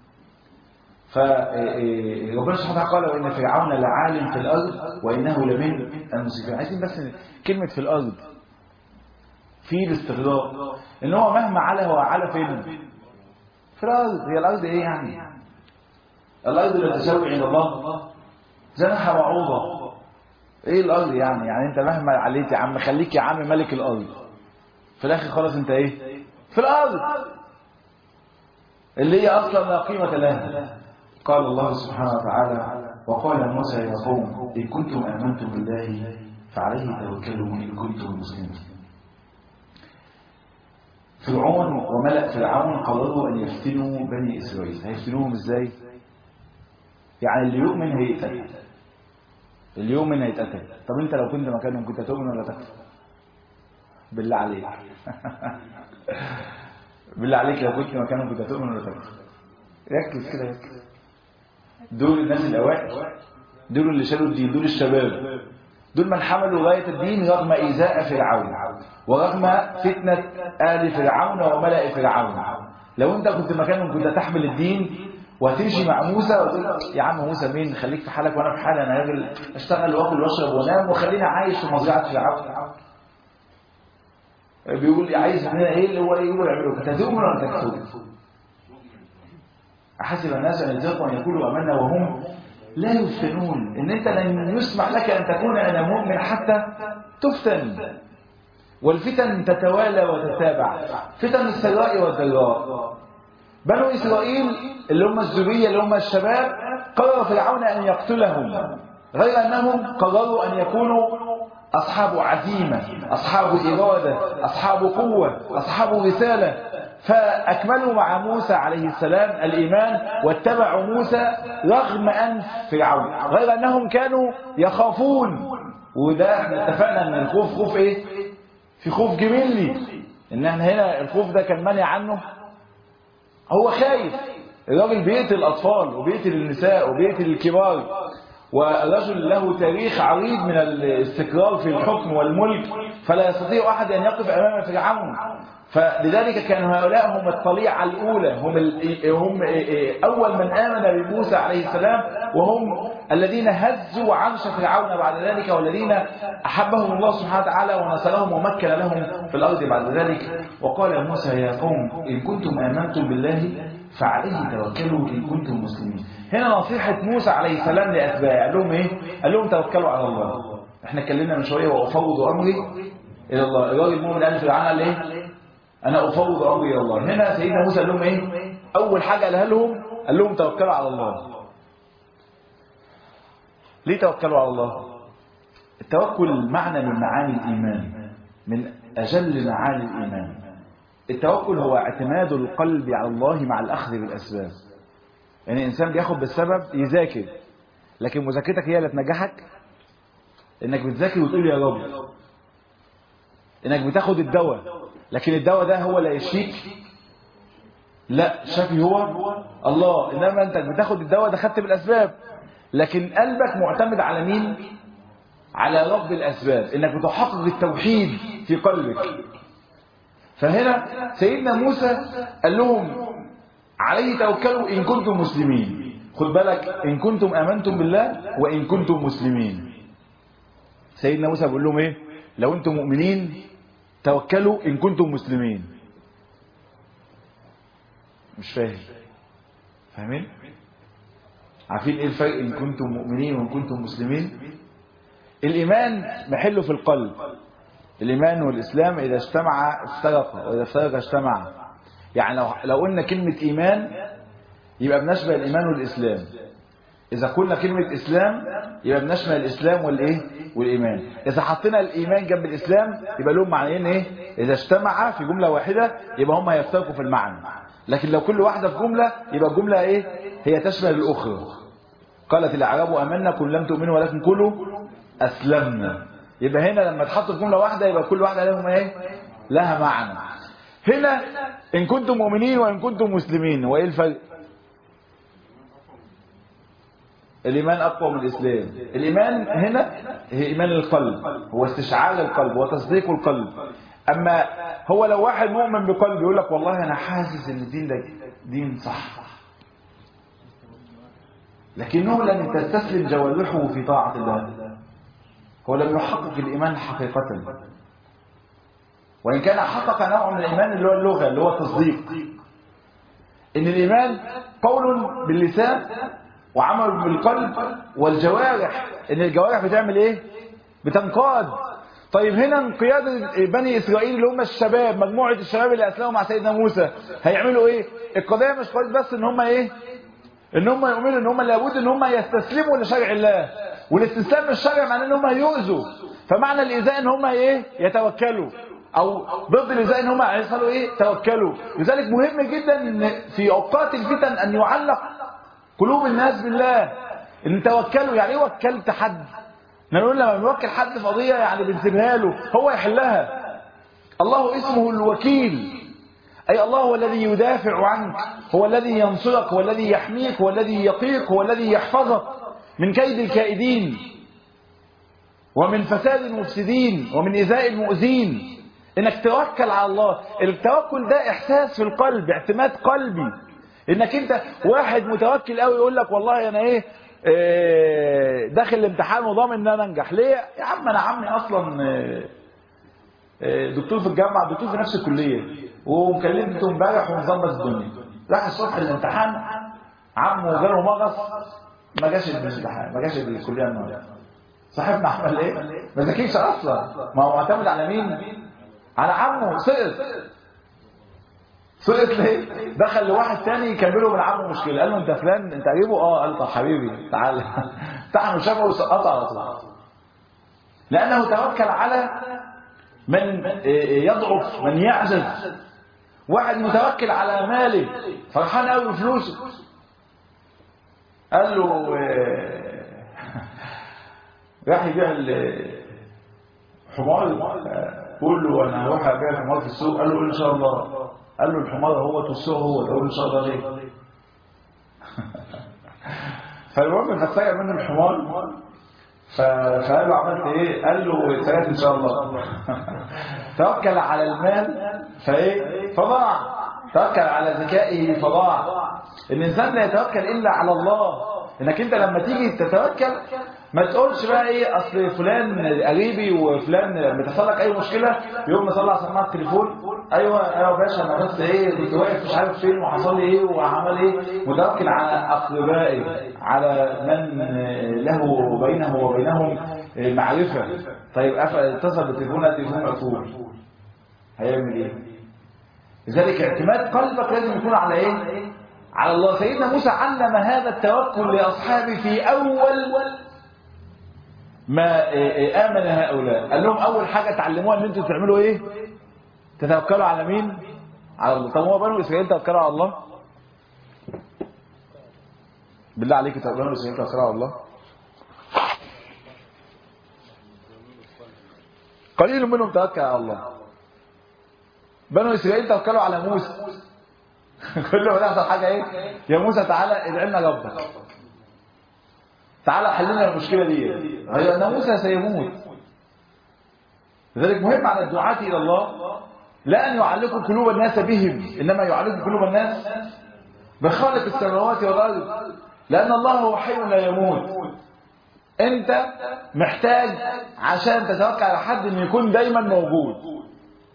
فربنا سبحانه وتعالى قال وان فرعون لعالم في الارض وانه لمن المسرفين عايزين بس كلمه في الارض في الاستغراق ان هو مهما علا هو علا فين في الارض هي الارض ايه يعني الارض لا تساوي عند الله جناح بعوضه ايه الارض يعني يعني انت مهما عليت يا عم خليك يا عم ملك الارض في الاخر خلاص انت ايه في الارض اللي هي اصلا لا قيمه لها قال الله سبحانه وتعالى وقال موسى يا قوم ان كنتم امنتم بالله فعليه توكلوا ان كنتم مسلمين فرعون وملأ فرعون قرروا أن يفتنوا بني إسرائيل هيفتنوهم إزاي؟ يعني اللي يؤمن هيقتل اللي يؤمن هيتقتل طب أنت لو كنت مكانهم كنت هتؤمن ولا تكفر؟ بالله عليك بالله عليك لو كنت مكانهم كنت هتؤمن ولا تكفر؟ ركز كده ركز دول الناس الأوائل دول اللي شالوا الدين دول الشباب دول من حملوا راية الدين رغم إيذاء فرعون ورغم فتنة آل فرعون وملأ فرعون لو أنت كنت مكانهم كنت تحمل الدين وهتمشي مع موسى وتقول يا عم موسى مين خليك في حالك وأنا في حالي أنا راجل أشتغل وآكل وأشرب وأنام وخليني عايش في مزرعة فرعون بيقول عايز مننا إيه اللي هو إيه يقولوا يعملوا كنت هتؤمن ولا تكفر أحسب الناس أن يتقوا أن يقولوا أمنا وهم لا يفتنون ان انت لن يسمح لك ان تكون انا مؤمن حتى تفتن والفتن تتوالى وتتابع فتن السراء والضراء بنو اسرائيل اللي هم الذريه اللي هم الشباب قرر فرعون ان يقتلهم غير انهم قرروا ان يكونوا اصحاب عزيمه اصحاب اراده اصحاب قوه اصحاب رساله فأكملوا مع موسى عليه السلام الإيمان واتبعوا موسى رغم أنف فرعون غير أنهم كانوا يخافون وده احنا اتفقنا أن الخوف خوف إيه؟ في خوف جبلي إن احنا هنا الخوف ده كان منع عنه هو خايف الراجل بيقتل الأطفال وبيقتل النساء وبيقتل الكبار ورجل له تاريخ عريض من الاستقرار في الحكم والملك فلا يستطيع أحد أن يقف أمام فرعون فلذلك كان هؤلاء هم الطليعة الأولى هم, ال- هم أول من آمن بموسى عليه السلام وهم الذين هزوا عرش فرعون بعد ذلك والذين أحبهم الله سبحانه وتعالى ونصرهم ومكن لهم في الأرض بعد ذلك وقال موسى يا قوم إن كنتم آمنتم بالله فعليه توكلوا إن كنتم مسلمين هنا نصيحة موسى عليه السلام لأتباعه قال لهم إيه؟ قال لهم توكلوا على الله احنا اتكلمنا من شوية وأفوض أمري إلى الله الراجل المؤمن قال فرعون قال إيه؟ أنا أفوض أمري إلى الله هنا سيدنا موسى قال لهم إيه؟ أول حاجة قالها لهم قال لهم توكلوا على الله ليه توكلوا على الله؟ التوكل معنى من معاني الإيمان من أجل معاني الإيمان التوكل هو اعتماد القلب على الله مع الأخذ بالأسباب يعني الإنسان بياخد بالسبب يذاكر لكن مذاكرتك هي اللي تنجحك إنك بتذاكر وتقول يا رب إنك بتاخد الدواء لكن الدواء ده هو اللي يشفيك لا شافي هو الله إنما أنت بتاخد الدواء ده خدت بالأسباب لكن قلبك معتمد على مين على رب الأسباب إنك بتحقق التوحيد في قلبك فهنا سيدنا موسى قال لهم عليه توكلوا إن كنتم مسلمين خد بالك إن كنتم آمنتم بالله وإن كنتم مسلمين سيدنا موسى بيقول لهم إيه لو أنتم مؤمنين توكلوا إن كنتم مسلمين مش فاهم فاهمين عارفين ايه الفرق ان كنتم مؤمنين وان كنتم مسلمين الايمان محله في القلب الايمان والاسلام اذا اجتمع افترق واذا افترق اجتمع يعني لو لو قلنا كلمه ايمان يبقى بنشمل الايمان والاسلام اذا قلنا كلمه اسلام يبقى بنشمل الاسلام والايه والايمان اذا حطينا الايمان جنب الاسلام يبقى لهم معنيين ايه اذا اجتمعا في جمله واحده يبقى هم هيفترقوا في المعنى لكن لو كل واحده في جمله يبقى الجمله ايه هي تشمل الاخرى قالت الاعراب امنا كل لم تؤمنوا ولكن قولوا اسلمنا يبقى هنا لما تحط في جمله واحده يبقى كل واحده لهم ايه لها معنى هنا ان كنتم مؤمنين وان كنتم مسلمين وايه الفرق الإيمان أقوى من الإسلام الإيمان هنا هي إيمان القلب هو استشعار القلب وتصديق القلب أما هو لو واحد مؤمن بقلبه يقول لك والله أنا حاسس إن الدين ده دين صح لكنه لم تستسلم جوارحه في طاعة الله هو لم يحقق الإيمان حقيقة وإن كان حقق نوع من الإيمان اللي هو اللغة اللي هو التصديق إن الإيمان قول باللسان وعمل بالقلب والجوارح ان الجوارح بتعمل ايه بتنقاد طيب هنا انقياد بني اسرائيل اللي هم الشباب مجموعه الشباب اللي اسلموا مع سيدنا موسى هيعملوا ايه القضيه مش قضيه بس ان هم ايه ان هم يؤمنوا ان هم لابد ان هم يستسلموا لشرع الله والاستسلام للشرع معناه ان هم يؤذوا فمعنى الايذاء ان هم ايه يتوكلوا او ضد الايذاء ان هم هيصلوا ايه توكلوا لذلك مهم جدا ان في اوقات الفتن ان يعلق قلوب الناس بالله ان توكلوا يعني ايه وكلت حد نقول لما بنوكل حد في قضيه يعني بنسيبها له هو يحلها الله اسمه الوكيل اي الله هو الذي يدافع عنك هو الذي ينصرك هو الذي يحميك هو الذي يقيك هو الذي يحفظك من كيد الكائدين ومن فساد المفسدين ومن ايذاء المؤذين انك توكل على الله التوكل ده احساس في القلب اعتماد قلبي انك انت واحد متوكل قوي يقول لك والله انا ايه, إيه داخل الامتحان وضامن ان انا انجح ليه يا عم انا عمي اصلا إيه إيه دكتور في الجامعه دكتور في نفس الكليه ومكلمته امبارح ومظبط الدنيا راح الصبح الامتحان عمه جاله مغص ما جاش الامتحان ما جاش الكليه النهارده صاحبنا عمل ايه ما ذاكرش اصلا ما هو معتمد على مين على عمه سقط سقط ليه؟ دخل لواحد تاني يكمله من عمه مشكله قال له انت فلان انت قريبه اه قال طب حبيبي تعال تعال شافه وسقطه على طول لانه توكل على من يضعف من يعجز واحد متوكل على ماله فرحان قوي بفلوسه قال له راح يبيع الحمار قول له انا هروح ابيع الحمار في السوق قال له ان شاء الله قال له الحمار هو والسوق هو تقول ان شاء الله ليه فالمهم فسرق منه الحمار ف- فقال له عملت ايه قال له سيد ان شاء الله توكل على المال فايه فضاع توكل على ذكائه فضاع الانسان لا يتوكل الا على الله انك انت لما تيجي تتوكل ما تقولش بقى ايه اصل فلان قريبي وفلان بتحصل لك اي مشكله يوم مطلع سماعه التليفون ايوه ايوه يا باشا انا بس ايه كنت واقف مش عارف فين وحصل لي ايه وعمل ايه متوكل على اقربائي على من له بينه وبينهم معرفه طيب قفل اتصل بالتليفون التليفون مقفول هيعمل ايه؟ لذلك اعتماد قلبك لازم يكون على ايه؟ على الله سيدنا موسى علم هذا التوكل لاصحابه في اول ما امن هؤلاء قال لهم اول حاجه تعلموها ان انتوا تعملوا ايه تتوكلوا على مين على الله طب هو بنو اسرائيل توكلوا على الله بالله عليك بنو اسرائيل توكلوا على الله قليل منهم توكل على الله بنو اسرائيل توكلوا على موسى كل ما تحصل حاجه ايه يا موسى تعالى ادعي لنا ربك تعالى حل لنا المشكله دي هي ان موسى سيموت لذلك مهم على الدعاة الى الله لا ان يعلقوا قلوب الناس بهم انما يعلقوا قلوب الناس بخالق السماوات والارض لان الله هو حي لا يموت انت محتاج عشان تتوكل على حد ان يكون دايما موجود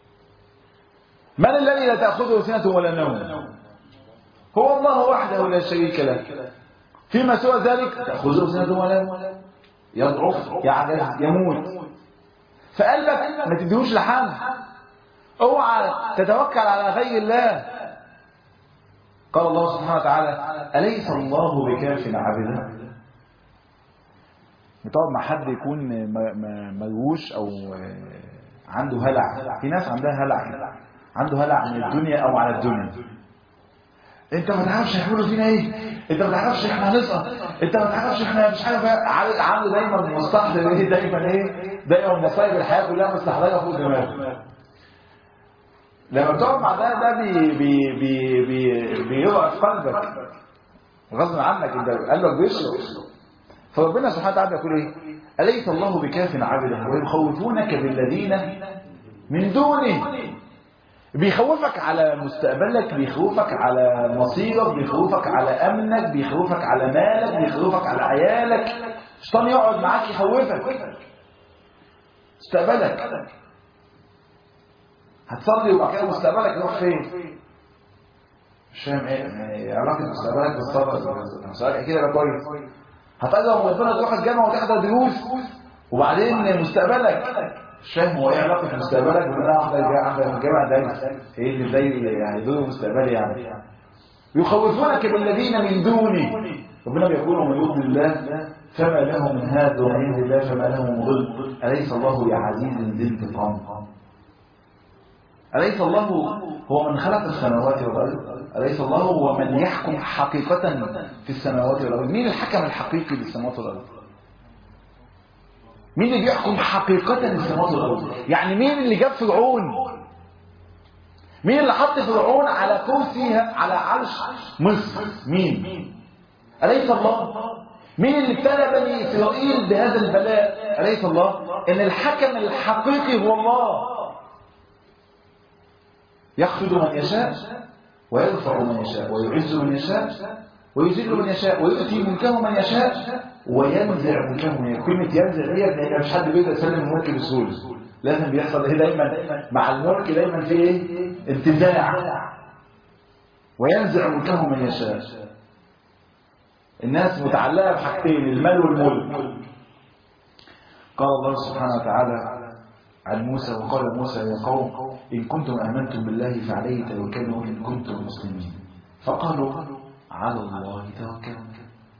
من الذي لا تاخذه سنه ولا نوم هو الله وحده لا شريك له فيما سوى ذلك تأخذه سنة ولا نوم يضعف يعجز يموت فقلبك ما تديهوش لحد اوعى تتوكل على غير الله قال الله سبحانه وتعالى أليس الله بكاف عبده بتقعد مع حد يكون مروش او عنده هلع في ناس عندها هلع كده عنده هلع من الدنيا او على الدنيا انت ما تعرفش يعملوا فينا ايه انت ما تعرفش احنا هنسقط انت ما تعرفش احنا مش عارف عنده دايما مستحضر ايه دايما ايه دايما مصايب الحياه كلها مستحضره فوق دماغه لما بتقعد مع ده ده بي بي بي بي بيضعف قلبك غصب عنك انت قلبك بيشرب فربنا سبحانه وتعالى يقول ايه اليس الله بكاف عبده ويخوفونك بالذين من دونه بيخوفك على مستقبلك بيخوفك على مصيرك بيخوفك على امنك بيخوفك على مالك بيخوفك على عيالك الشيطان يقعد معاك يخوفك مستقبلك هتصلي وبعد كده مستقبلك يروح فين مش فاهم ايه علاقه مستقبلك بالصلاه سؤال كده يبقى كويس هتقدر ربنا تروح الجامعه وتحضر دروس وبعدين مستقبلك مش فاهم هو ايه علاقه مستقبلك بان انا احضر الجامعه دايما ايه اللي زي يعني دول مستقبلي يعني يخوفونك بالذين من دوني ربنا بيقول من يضل الله فما له من هاد ومن يهد الله فما له من ضل اليس الله يا عزيز ذي انتقام اليس الله هو من خلق السماوات والارض اليس الله هو من يحكم حقيقه في السماوات والارض مين الحكم الحقيقي للسماوات والارض مين اللي بيحكم حقيقة السماوات والأرض؟ يعني مين اللي جاب فرعون؟ مين اللي حط فرعون على كرسي على عرش مصر؟ مين؟ أليس الله؟ مين اللي ابتلى بني إسرائيل بهذا البلاء؟ أليس الله؟ إن الحكم الحقيقي هو الله يخفض من يشاء ويرفع من يشاء ويعز من يشاء ويذل من يشاء ويؤتي ملكه من يشاء وينزع ملكه من كلمة ينزع ديت لأن مش حد بيقدر يسلم الملك بسهولة لازم بيحصل ايه دايما مع الملك دايما في ايه انتزاع وينزع ملكه من يشاء الناس متعلقة بحاجتين المال والملك قال الله سبحانه وتعالى عن موسى وقال موسى يا قوم إن كنتم آمنتم بالله فعليه توكلوا إن كنتم مسلمين فقالوا على الله توكلنا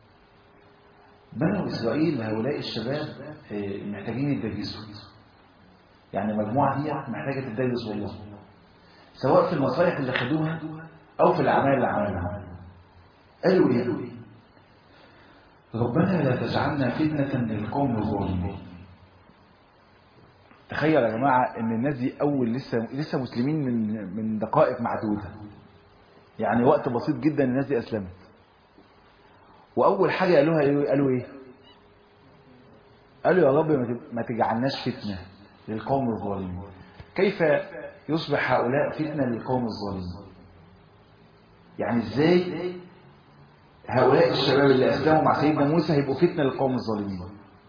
بنو إسرائيل هؤلاء الشباب محتاجين يدرسوا يعني المجموعة دي محتاجة تدرس والله سواء في النصائح اللي خدوها أو في الأعمال اللي عملها قالوا إيه ربنا لا تجعلنا فتنة للقوم الظالمين تخيل يا جماعة ان الناس دي اول لسه لسه مسلمين من من دقائق معدودة يعني وقت بسيط جدا الناس دي اسلمت واول حاجه قالوها إيه؟ قالوا ايه قالوا يا رب ما تب- ما تجعلناش فتنه للقوم الظالمين كيف يصبح هؤلاء فتنه للقوم الظالمين يعني ازاي هؤلاء الشباب اللي اسلموا مع سيدنا موسى هيبقوا فتنه للقوم الظالمين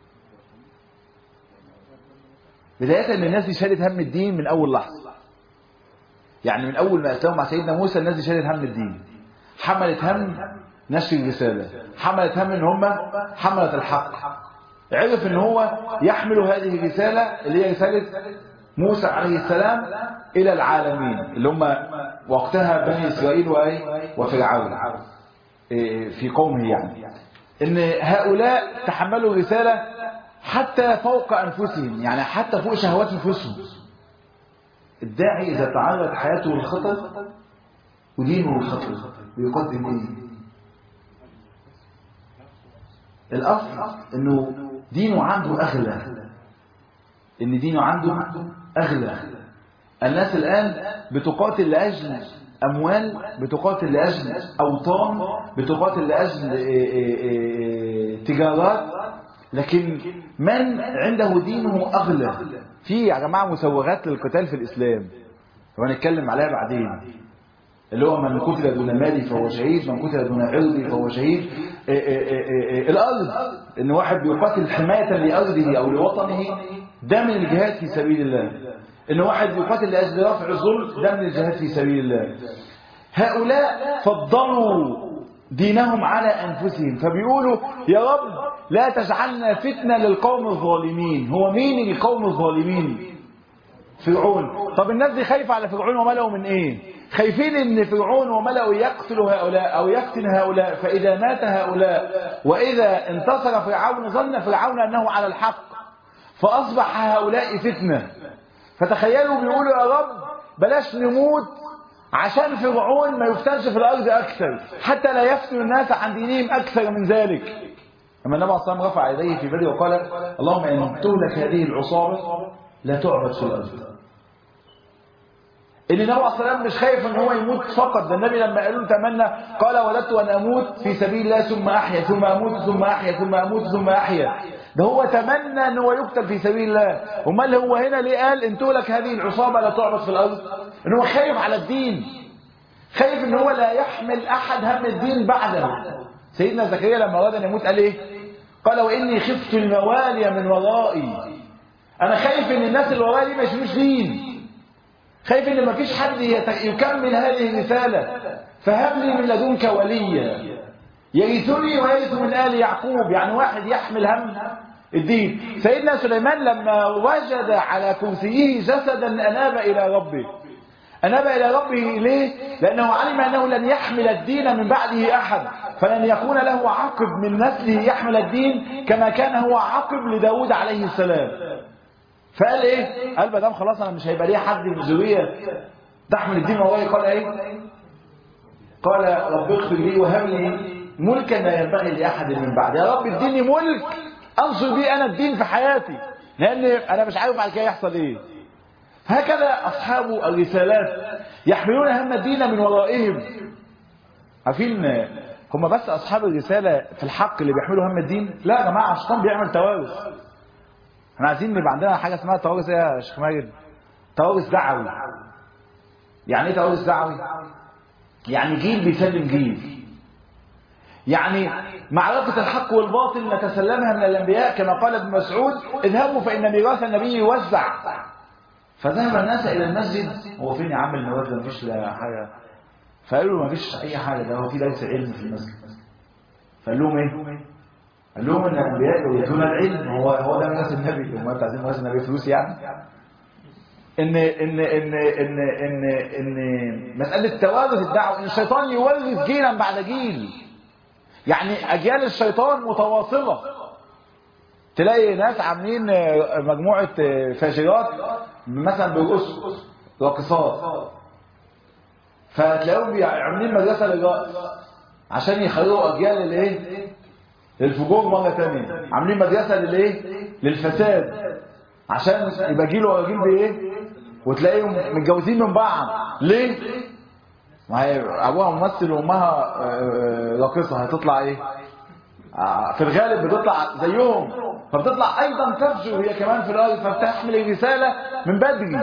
بدايه ان الناس دي شالت هم الدين من اول لحظه يعني من اول ما اسلموا مع سيدنا موسى الناس دي شالت هم الدين حملت هم نشر الرساله حملت هم ان هم حملت الحق عرف ان هو يحمل هذه الرساله اللي هي رساله موسى عليه السلام الى العالمين اللي هم وقتها بني اسرائيل وإيه؟ وفرعون إيه، في قومه يعني ان هؤلاء تحملوا الرساله حتى فوق انفسهم يعني حتى فوق شهوات نفوسهم الداعي اذا تعرض حياته للخطر ودينه للخطر بيقدم ايه الاصل انه دينه عنده اغلى ان دينه عنده اغلى الناس الان بتقاتل لاجل اموال بتقاتل لاجل اوطان بتقاتل لاجل إيه إيه إيه تجارات لكن من عنده دينه اغلى في يا جماعه مسوغات للقتال في الاسلام وهنتكلم عليها بعدين اللي هو من قتل دون مالي فهو شهيد من قتل دون عرضي فهو شهيد إيه إيه إيه إيه الارض ان واحد بيقاتل حمايه لارضه او لوطنه ده من الجهاد في سبيل الله ان واحد يقاتل لاجل رفع الظلم ده من الجهاد في سبيل الله هؤلاء فضلوا دينهم على انفسهم فبيقولوا يا رب لا تجعلنا فتنه للقوم الظالمين هو مين القوم الظالمين فرعون طب الناس دي خايفه على فرعون وملأه من ايه خايفين ان فرعون وملأه يقتلوا هؤلاء او يفتن هؤلاء فاذا مات هؤلاء واذا انتصر فرعون ظن فرعون انه على الحق فاصبح هؤلاء فتنه فتخيلوا بيقولوا يا رب بلاش نموت عشان فرعون ما يفتنش في الارض اكثر حتى لا يفتن الناس عن دينهم اكثر من ذلك لما النبي صلى الله عليه وسلم رفع يديه في بدء وقال اللهم ان تهلك هذه العصابه لا تعبد في الارض ان النبي عليه الصلاه والسلام مش خايف ان هو يموت فقط ده النبي لما قالوا له تمنى قال ولدت ان اموت في سبيل الله ثم احيا ثم اموت ثم احيا ثم اموت ثم احيا ده هو تمنى ان هو يقتل في سبيل الله امال هو هنا ليه قال ان تهلك هذه العصابه لا تعبد في الارض ان هو خايف على الدين خايف ان هو لا يحمل احد هم الدين بعده سيدنا زكريا لما اراد ان يموت قال ايه قال واني خفت الموالي من ورائي انا خايف ان الناس اللي ورايا دي ما يشوفوش دين خايف ان مفيش حد يت- يكمل هذه الرساله فهب لي من لدنك وليا يرثني ويرث من ال يعقوب يعني واحد يحمل هم الدين سيدنا سليمان لما وجد على كرسيه جسدا اناب الى ربه اناب الى ربه ليه لانه علم انه لن يحمل الدين من بعده احد فلن يكون له عقب من نسله يحمل الدين كما كان هو عقب لداود عليه السلام فقال ايه قال ما دام خلاص انا مش هيبقى ليا حد من ذريه تحمل الدين ورايا قال ايه قال رب اغفر لي وهب لي ملكا لا ينبغي لاحد من بعد يا رب اديني ملك انصر بيه انا الدين في حياتي لان انا مش عارف بعد كده يحصل ايه هكذا اصحاب الرسالات يحملون هم الدين من ورائهم عارفين هم بس اصحاب الرساله في الحق اللي بيحملوا هم الدين لا يا جماعه الشيطان بيعمل توارث احنا عايزين يبقى عندنا حاجه اسمها توارث ايه يا شيخ ماجد توارث دعوي يعني ايه توارث دعوي يعني جيل بيسلم جيل يعني معركة الحق والباطل نتسلمها من الأنبياء كما قال ابن مسعود اذهبوا فإن ميراث النبي يوزع فذهب الناس إلى المسجد هو فين يا عم الميراث ده مفيش لا حاجة فقالوا له مفيش أي حاجة ده هو في درس علم في المسجد فقال لهم إيه؟ قال لهم ان الانبياء يريدون العلم هو هو ده ميراث النبي هم انتوا عايزين ميراث النبي فلوس يعني ان ان ان ان ان ان مساله توارث الدعوه ان الشيطان يورث جيلا بعد جيل يعني اجيال الشيطان متواصله تلاقي ناس عاملين مجموعه فاجرات مثلا بيرقصوا راقصات فتلاقيهم عاملين مدرسه للرقص عشان يخلوا اجيال الايه للفجور مرة تانية عاملين مدرسة للايه للفساد عشان يبقى جيل ورا جيل بايه وتلاقيهم متجوزين من بعض ليه ما هي ابوها ممثل وامها راقصة هتطلع ايه آه، في الغالب بتطلع زيهم فبتطلع ايضا تفجر هي كمان في الارض فبتحمل الرساله من بدري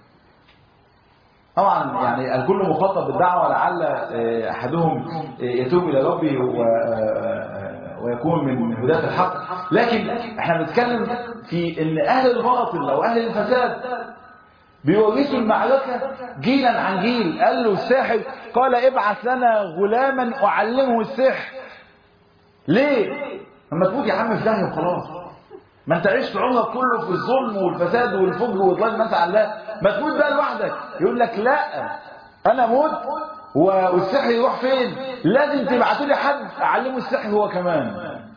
طبعا يعني الكل مخاطب بالدعوه لعل آه، احدهم آه، يتوب الى ربه و- آه، ويكون من هداة الحق لكن احنا بنتكلم في ان اهل الباطل او اهل الفساد بيورثوا المعركة جيلا عن جيل قال له الساحر قال ابعث لنا غلاما أعلمه السحر ليه؟ لما تموت يا عم في داهية وخلاص ما انت عشت عمرك كله في الظلم والفساد والفجر واضلال الناس عن الله ما تموت بقى لوحدك يقول لك لا انا موت و- والسحر يروح فين لازم تبعتوا لي حد اعلمه السحر هو كمان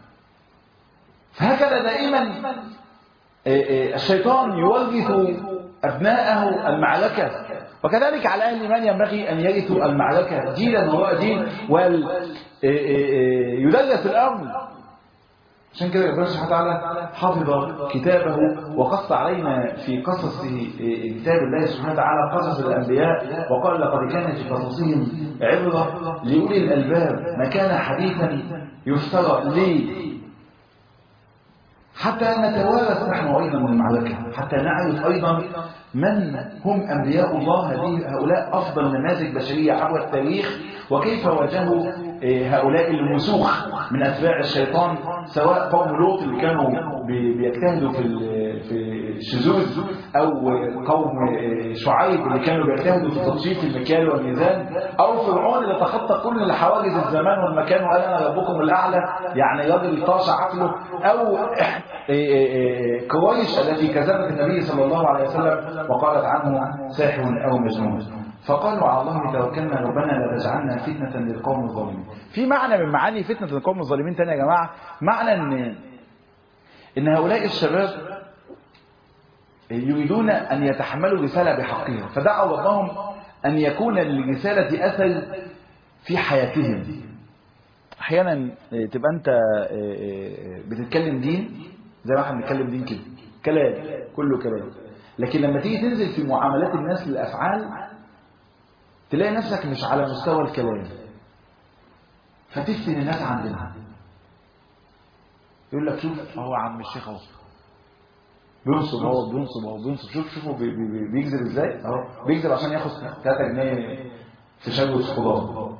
فهكذا دائما إيه إيه الشيطان يورث أبناءه المعركة وكذلك على أهل الإيمان ينبغي أن يرثوا المعركة جيلا وراء جيل ويدرس الأمر عشان كده ربنا سبحانه وتعالى حفظ كتابه وقص علينا في قصص كتاب الله سبحانه وتعالى قصص الأنبياء وقال لقد كان في قصصهم عبرة لأولي الألباب ما كان حديثا يفترى ليه حتى نتوارث نحن أيضا من المعركة حتى نعرف أيضا من هم أنبياء الله هذه هؤلاء أفضل نماذج بشرية عبر التاريخ وكيف واجهوا آه، هؤلاء المسوخ من أتباع الشيطان سواء قوم لوط اللي كانوا بي- بيجتهدوا في ال- في الشذوذ أو قوم آه، شعيب اللي كانوا بيجتهدوا في تطشيف المكيال والميزان أو فرعون اللي تخطى كل حواجز الزمان والمكان وقال أنا ربكم الأعلى يعني راجل طاش عقله أو قريش التي كذبت النبي صلى الله عليه وسلم وقالت عنه ساحر أو مجنون فقالوا على الله توكلنا ربنا لا تجعلنا فتنة للقوم الظالمين في معنى من معاني فتنة للقوم الظالمين تاني يا جماعة معنى ان ان هؤلاء الشباب يريدون ان يتحملوا رسالة بحقها فدعوا ربهم ان يكون للرسالة اثر في حياتهم احيانا تبقى انت بتتكلم دين زي ما احنا بنتكلم دين كده كلام كله كلام لكن لما تيجي تنزل في معاملات الناس للافعال تلاقي نفسك مش على مستوى الكلام فتفتن الناس عندنا يقول لك شوف اهو عم الشيخ اهو بينصب اهو بينصب اهو بينصب شوف شوفوا بي بي بي بيكذب ازاي اهو بيكذب عشان ياخد 3 جنيه في شجره خضار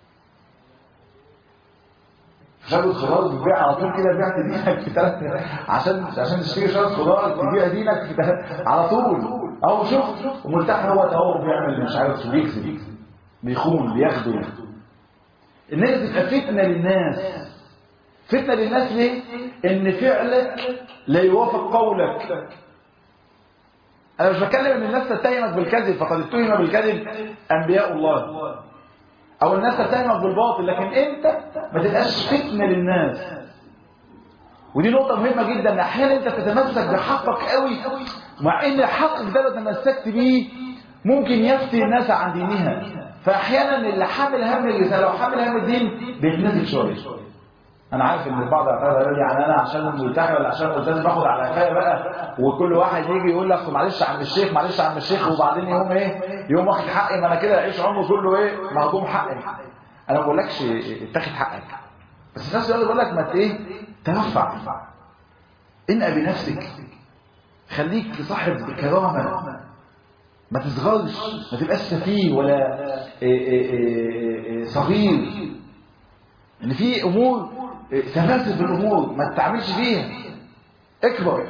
شجره خضار بتبيع على طول كده بعت دينك في ثلاث عشان عشان تشتري شجره خضار تبيع دينك في تلات على طول اهو شوف ومرتاح هو اهو بيعمل مش عارف بيكذب بيخون بياخده الناس بتبقى فتنه للناس فتنه للناس ليه؟ ان فعلك لا يوافق قولك انا مش بتكلم ان الناس تتهمك بالكذب فقد اتهم بالكذب انبياء الله او الناس تتهمك بالباطل لكن انت ما تبقاش فتنه للناس ودي نقطة مهمة جدا ان احيانا انت تتمسك بحقك قوي مع ان حقك ده لو تمسكت بيه ممكن يفتي الناس عن دينها فاحيانا اللي حامل هم الرسالة وحامل هم الدين بيتنزل شوية انا عارف ان البعض يقول يعني انا عشان ملتحي ولا عشان استاذ باخد على قفايا بقى وكل واحد يجي يقول لك معلش يا عم الشيخ معلش يا عم الشيخ وبعدين يقوم ايه يقوم واخد حقي ما انا كده اعيش عمره كله ايه مهضوم حقي انا ما بقولكش اتاخد حقك بس الناس يقول لك ما ايه ترفع انقى بنفسك خليك صاحب كرامه ما تصغرش ما تبقاش سفيه ولا إيه إيه إيه صغير ان في امور تفاسد في الامور ما تتعاملش فيها اكبر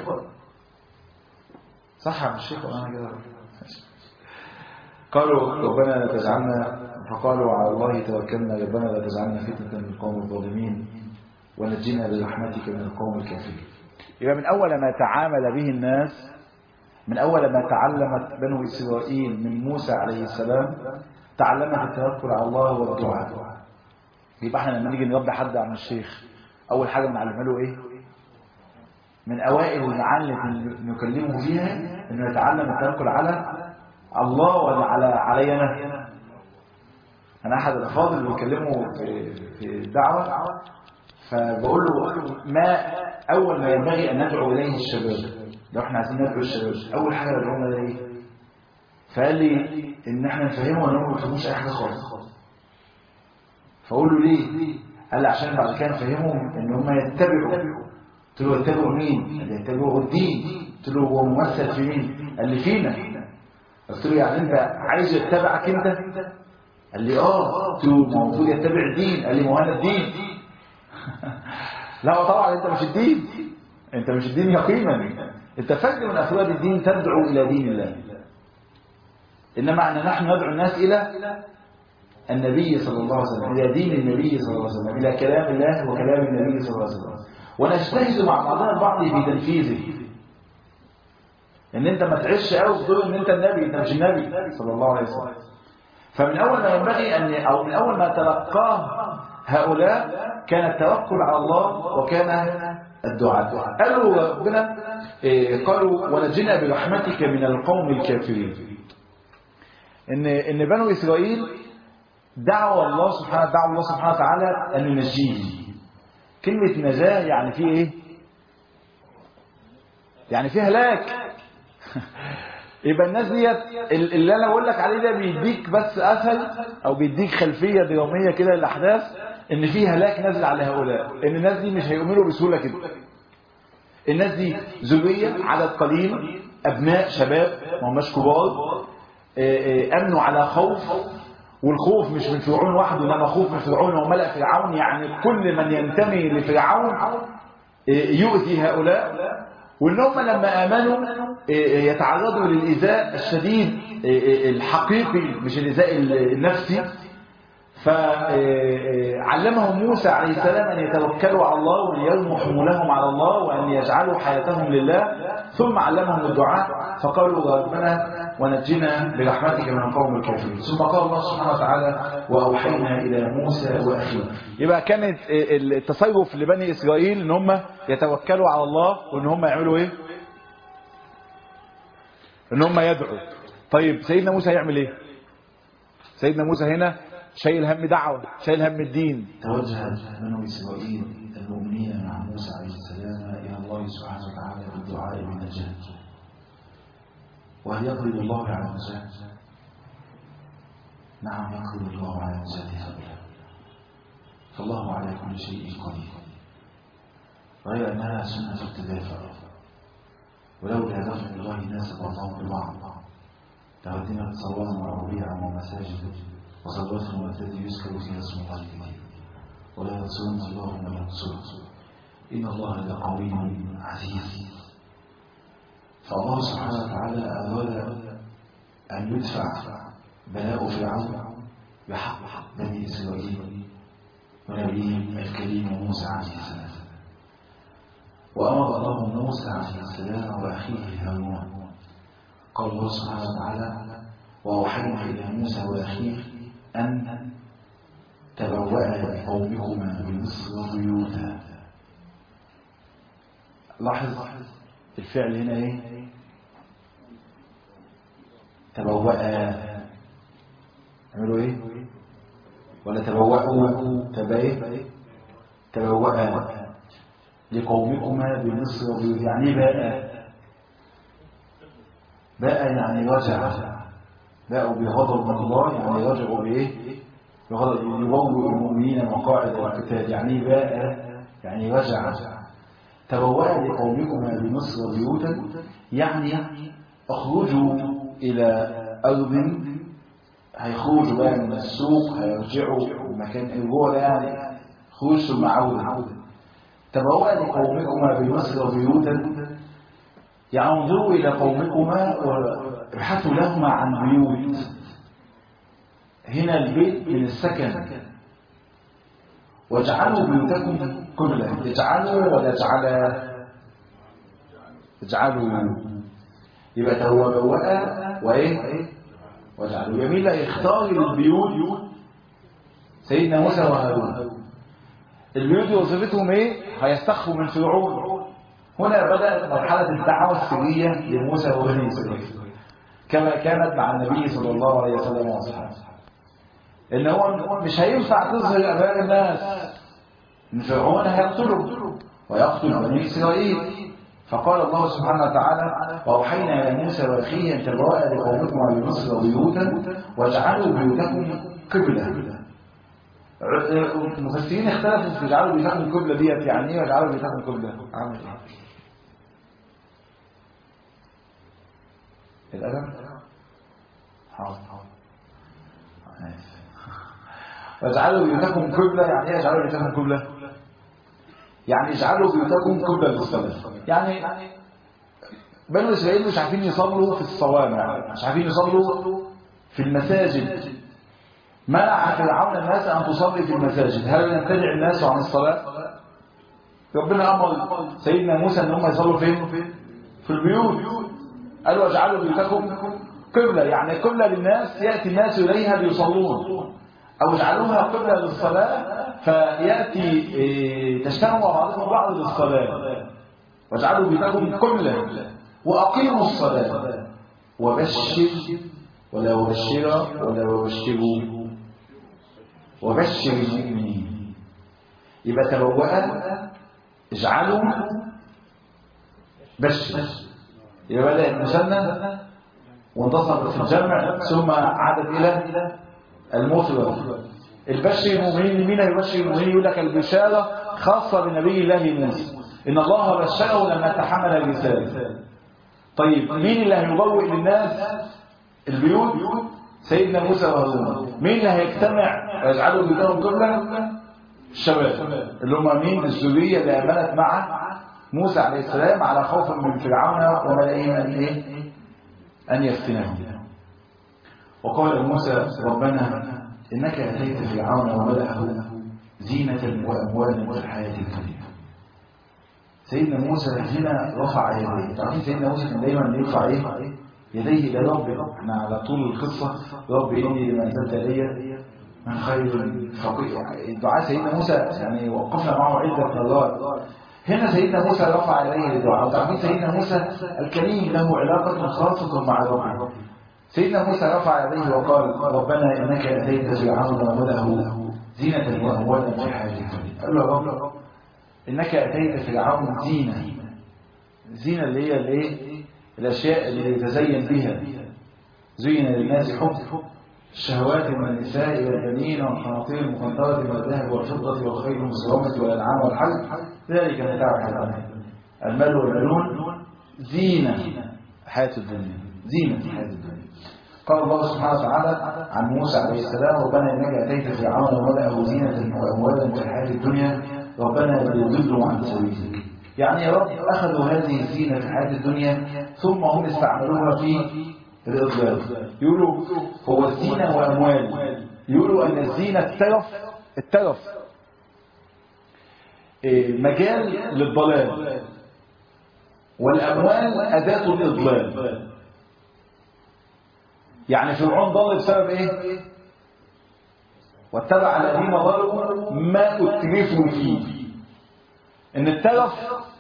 صح يا الشيخ وانا كده قالوا ربنا لا تجعلنا فقالوا على الله توكلنا ربنا لا تجعلنا فتنة من القوم الظالمين ونجينا برحمتك من القوم الكافرين يبقى من أول ما تعامل به الناس من أول ما تعلمت بنو إسرائيل من موسى عليه السلام تعلمت التوكل على الله والدعاء يبقى احنا لما نيجي نربي حد عن الشيخ أول حاجة بنعلمها له إيه؟ من أوائل المعاني اللي نكلمه فيها إنه يتعلم التوكل على الله ولا على علي أنا؟ أنا أحد الأفاضل اللي بيكلمه في في الدعوة فبقول له ما أول ما ينبغي أن ندعو إليه الشباب لو احنا عايزين ندعو الشباب أول حاجة ندعوهم إلى إيه؟ فقال لي إن احنا نفهمه إن هم ما بيفهموش أي حاجة خالص فأقول له ليه؟ قال عشان بعد كده نفهمهم ان هم يتبعوا قلت له يتبعوا مين؟ قال يتبعوا الدين قلت له هو ممثل في مين؟ قال لي فينا قلت له يعني انت عايز يتبعك انت؟ قال لي اه قلت له ما المفروض يتبع الدين قال لي ما هو انا الدين لا هو طبعا انت مش الدين انت مش الدين يقينا انت فرد من افراد الدين تدعو الى دين الله انما ان نحن ندعو الناس الى النبي صلى الله عليه وسلم الى دين النبي صلى الله عليه وسلم الى كلام الله وكلام النبي صلى الله عليه وسلم ونجتهد مع بعضنا البعض في تنفيذه ان انت ما تعيش قوي تقول ان انت النبي انت مش النبي صلى الله عليه وسلم فمن اول ما ينبغي ان او من اول ما تلقاه هؤلاء كان التوكل على الله وكان الدعاء قالوا ربنا إيه، قالوا ونجنا برحمتك من القوم الكافرين ان ان بنو اسرائيل دعوا الله سبحانه دعوا الله سبحانه وتعالى ان ينجيه كلمه نجاه يعني في ايه يعني في هلاك يبقى الناس ديت ال- اللي انا بقول لك عليه ده بيديك بس اثر او بيديك خلفيه دراميه كده للاحداث ان في هلاك نازل على هؤلاء ان الناس دي مش هيؤمنوا بسهوله كده الناس دي ذريه عدد قليل ابناء شباب ما هماش كبار آه، آه، امنوا على خوف والخوف مش من فرعون وحده انما خوف من فرعون وملأ فرعون يعني كل من ينتمي لفرعون آه، يؤذي هؤلاء وان هم لما امنوا يتعرضوا للايذاء الشديد الحقيقي مش الايذاء النفسي فعلمهم موسى عليه السلام ان يتوكلوا على الله وان يرموا حمولهم على الله وان يجعلوا حياتهم لله ثم علمهم الدعاء فقالوا ربنا ونجنا برحمتك من القوم الكافرين ثم قال الله سبحانه وتعالى واوحينا الى موسى واخيه يبقى كانت التصرف لبني اسرائيل ان هم يتوكلوا على الله وان هم يعملوا ايه ان هم يدعوا طيب سيدنا موسى هيعمل ايه سيدنا موسى هنا شايل هم دعوه شايل هم الدين توجه بنو إسرائيل المؤمنين مع موسى عليه السلام إلى الله سبحانه وتعالى بالدعاء بالنجاة وهل يقدر الله على النجاة؟ نعم يقدر الله على نجاة هؤلاء فالله على كل شيء قدير غير أنها سنة التدافع ولولا دفع الله الناس بعضهم ببعض لهدمت صوامع وربيع ومساجد وصلوات التي يذكر فيها اسم الله كثير ولا ينصرن الله من ينصره إن الله لقوي عزيز فالله سبحانه وتعالى أراد أن يدفع بلاء فرعون بحق بني إسرائيل ونبيهم الكريم موسى عليه السلام وأمر الله موسى عليه السلام وأخيه هارون قال الله سبحانه وتعالى وأوحينا إلى موسى وأخيه أن تبوأ لقومكما بمصر بيوتا لاحظ الفعل هنا ايه تبوأ عملوا ايه ولا تبوأوا تبا إيه؟ تبوأ لقومكما بمصر بيوتا يعني إيه بقى بقى يعني رجع بقوا بغضب من الله يعني رجعوا بايه بغضب يبوئ المؤمنين مقاعد القتال يعني إيه بقى يعني رجع تبوأ لقومكما بمصر بيوتا يعني اخرجوا الى ارض هيخرجوا بقى من السوق هيرجعوا مكان الرجوع ده يعني خروج ثم عودة تبوأ لقومكما بمصر بيوتا يعني انظروا إلى قومكما وابحثوا لهما عن بيوت هنا البيت من السكن واجعلوا بيوتكم قبلة اجعلوا ولا اجعل اجعلوا يبقى تبوأ وايه واجعلوا جميل يختار البيوت سيدنا موسى وهارون البيوت دي وظيفتهم ايه هيستخفوا من فرعون هنا بدأت مرحلة الدعوة السرية لموسى وبني إسرائيل كما كانت مع النبي صلى الله عليه وسلم وأصحابه إن هو مش هينفع تظهر أمام الناس إن فرعون هيقتله ويقتل بني إسرائيل فقال الله سبحانه وتعالى وأوحينا إلى موسى وأخيه أن تبرأ لقومكم بمصر بيوتا واجعلوا بيوتكم قبلة المفسرين اختلفوا في يجعلوا بيتكم القبلة ديت يعني ايه يجعلوا بيتكم القبلة عامل ايه الألم حاضر حاضر آسف. واجعلوا بيوتكم قبلة يعني ايه اجعلوا بيوتكم قبلة يعني اجعلوا بيوتكم قبلة للصلاة يعني بنو اسرائيل مش عارفين يصلوا في الصوامع مش عارفين يصلوا في المساجد منع فرعون الناس ان تصلي في المساجد هل يمتنع الناس عن الصلاة ربنا امر سيدنا موسى ان هم يصلوا فين في البيوت قالوا اجعلوا بيوتكم قبلة يعني قبلة للناس يأتي الناس إليها ليصلون أو اجعلوها قبلة للصلاة فيأتي إيه، تجتمع بعضهم بعض للصلاة واجعلوا بيتكم قبلة وأقيموا الصلاة وبشر ولا وبشر ولا وبشروا وبشر المؤمنين يبقى تبوأ اجعلوا بشر يبقى بدأ المثنى وانتصر في الجمع ثم عادت إلى المفرد البشر المؤمنين مين يبشر المؤمنين يقول لك البشارة خاصة بنبي الله موسى إن الله بشره لما تحمل الرسالة طيب مين اللي هيبوئ للناس البيوت سيدنا موسى وهارون مين اللي هيجتمع ويجعلوا بيوتهم كلها الشباب اللي هم مين الذريه اللي امنت مع موسى عليه السلام على خوف من فرعون وملئهم ان ايه ان يفتنهم وقال موسى ربنا انك اتيت فرعون وملئه زينه واموالا في الحياه الدنيا سيدنا موسى هنا رفع يديه تعرفين سيدنا موسى كان دايما يرفع ايه يديه الى ربه احنا على طول القصه رب اني لما انزلت الي من خير فقير الدعاء سيدنا موسى يعني وقفنا معه عده مرات هنا سيدنا موسى رفع يديه للدعاء وتعرفين سيدنا موسى الكريم له علاقه خاصه مع ربه سيدنا موسى رفع يديه وقال ربنا انك اتيت فرعون وملأه زينه واموالا في الحياه الدنيا قال له يا رب انك اتيت فرعون زينه زينه اللي هي الايه الاشياء اللي يتزين بها زين للناس حب الشهوات من النساء والبنين والقناطير المقنطرة من الذهب والفضة والخيل المسومة والأنعام والحج ذلك متاع الحياة الدنيا المال والبنون زينة حياة الدنيا زينة الحياة الدنيا قال الله سبحانه وتعالى عن موسى عليه السلام ربنا انك اتيت فرعون وملأه زينة واموالا في الحياة الدنيا ربنا ليضلوا عن سبيلك يعني يا رب اخذوا هذه الزينة في الحياة الدنيا ثم هم استعملوها في الإضلال يقولوا هو الزينة وأموال يقولوا أن الزينة الترف الترف إيه، مجال للضلال والأموال أداة الإضلال يعني فرعون ضل بسبب إيه؟ واتبع الذين ظلموا ما أترفوا فيه إن الترف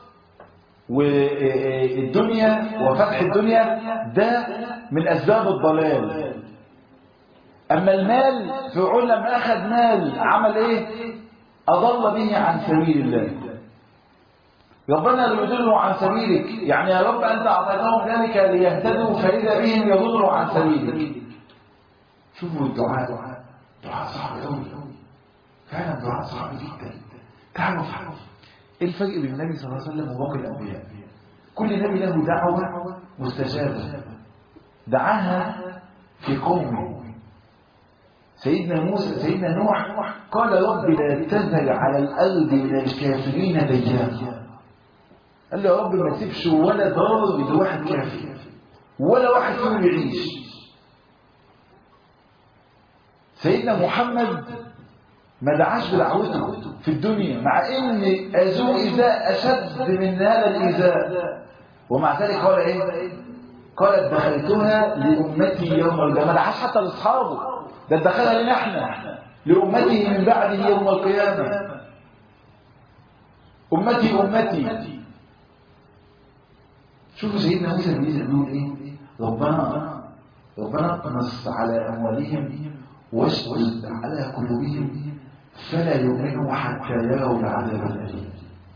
والدنيا وفتح الدنيا ده من أسباب الضلال أما المال فرعون لما أخذ مال عمل إيه أضل به عن سبيل الله ربنا ليضلوا عن سبيلك يعني يا رب أنت أعطيتهم ذلك ليهتدوا فإذا بهم يضلوا عن سبيلك شوفوا الدعاء دعاء صعب قوي فعلا دعاء صعب جدا تعرف ايه الفرق بين النبي صلى الله عليه وسلم وباقي الانبياء كل نبي له دعوه مستجابه دعاها في قومه سيدنا موسى سيدنا نوح قال رب لا تذر على الارض من الكافرين ديانا قال له يا رب ما تسيبش ولا ضار لواحد كافر ولا واحد فيهم يعيش سيدنا محمد ما دعاش بدعوته في الدنيا مع ان اذوه ايذاء اشد من هذا الايذاء ومع ذلك قال ايه قال ادخلتها لامتي يوم القيامه ما دعاش حتى لاصحابه ده ادخلها لنا احنا لامته من بعده يوم القيامه امتي امتي شوفوا سيدنا موسى بيقول ايه ربنا ربنا اطمس على اموالهم واشدد على قلوبهم فلا يؤمنوا حتى يروا العذاب الأليم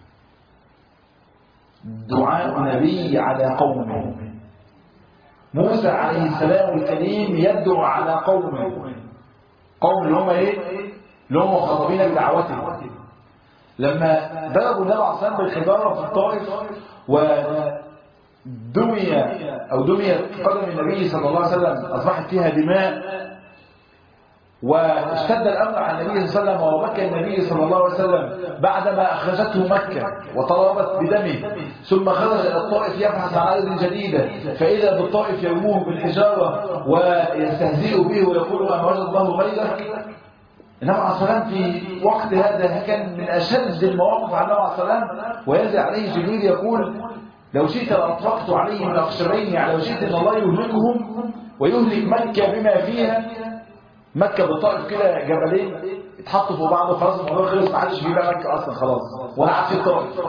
دعاء نبي على قومه موسى عليه السلام الكريم يدعو على قومه قوم اللي هم ايه اللي هم مخاطبين بدعوته لما ضربوا النبي عليه الصلاه والسلام بالحجاره في الطائف ودمي او دميت قدم النبي صلى الله عليه وسلم اصبحت فيها دماء واشتد الامر على النبي صلى الله عليه وسلم وبكى النبي صلى الله عليه وسلم بعدما اخرجته مكه وطلبت بدمه ثم خرج الى الطائف يبحث عن ارض جديده فاذا بالطائف يرموه بالحجاره ويستهزئ به ويقول ان وجد الله غيرك النبي عليه الصلاه والسلام في وقت هذا كان من اشد المواقف على النبي عليه الصلاه والسلام وينزل عليه جبريل يقول لو شئت لاطلقت عليهم الاخشبين يعني لو شئت ان الله يهلكهم ويهلك مكه بما فيها مكة بالطائف كده جبلين اتحطوا فوق بعض وخلاص الموضوع خلص ما حدش بيبقى مكة أصلا خلاص ولا عاد في الطائف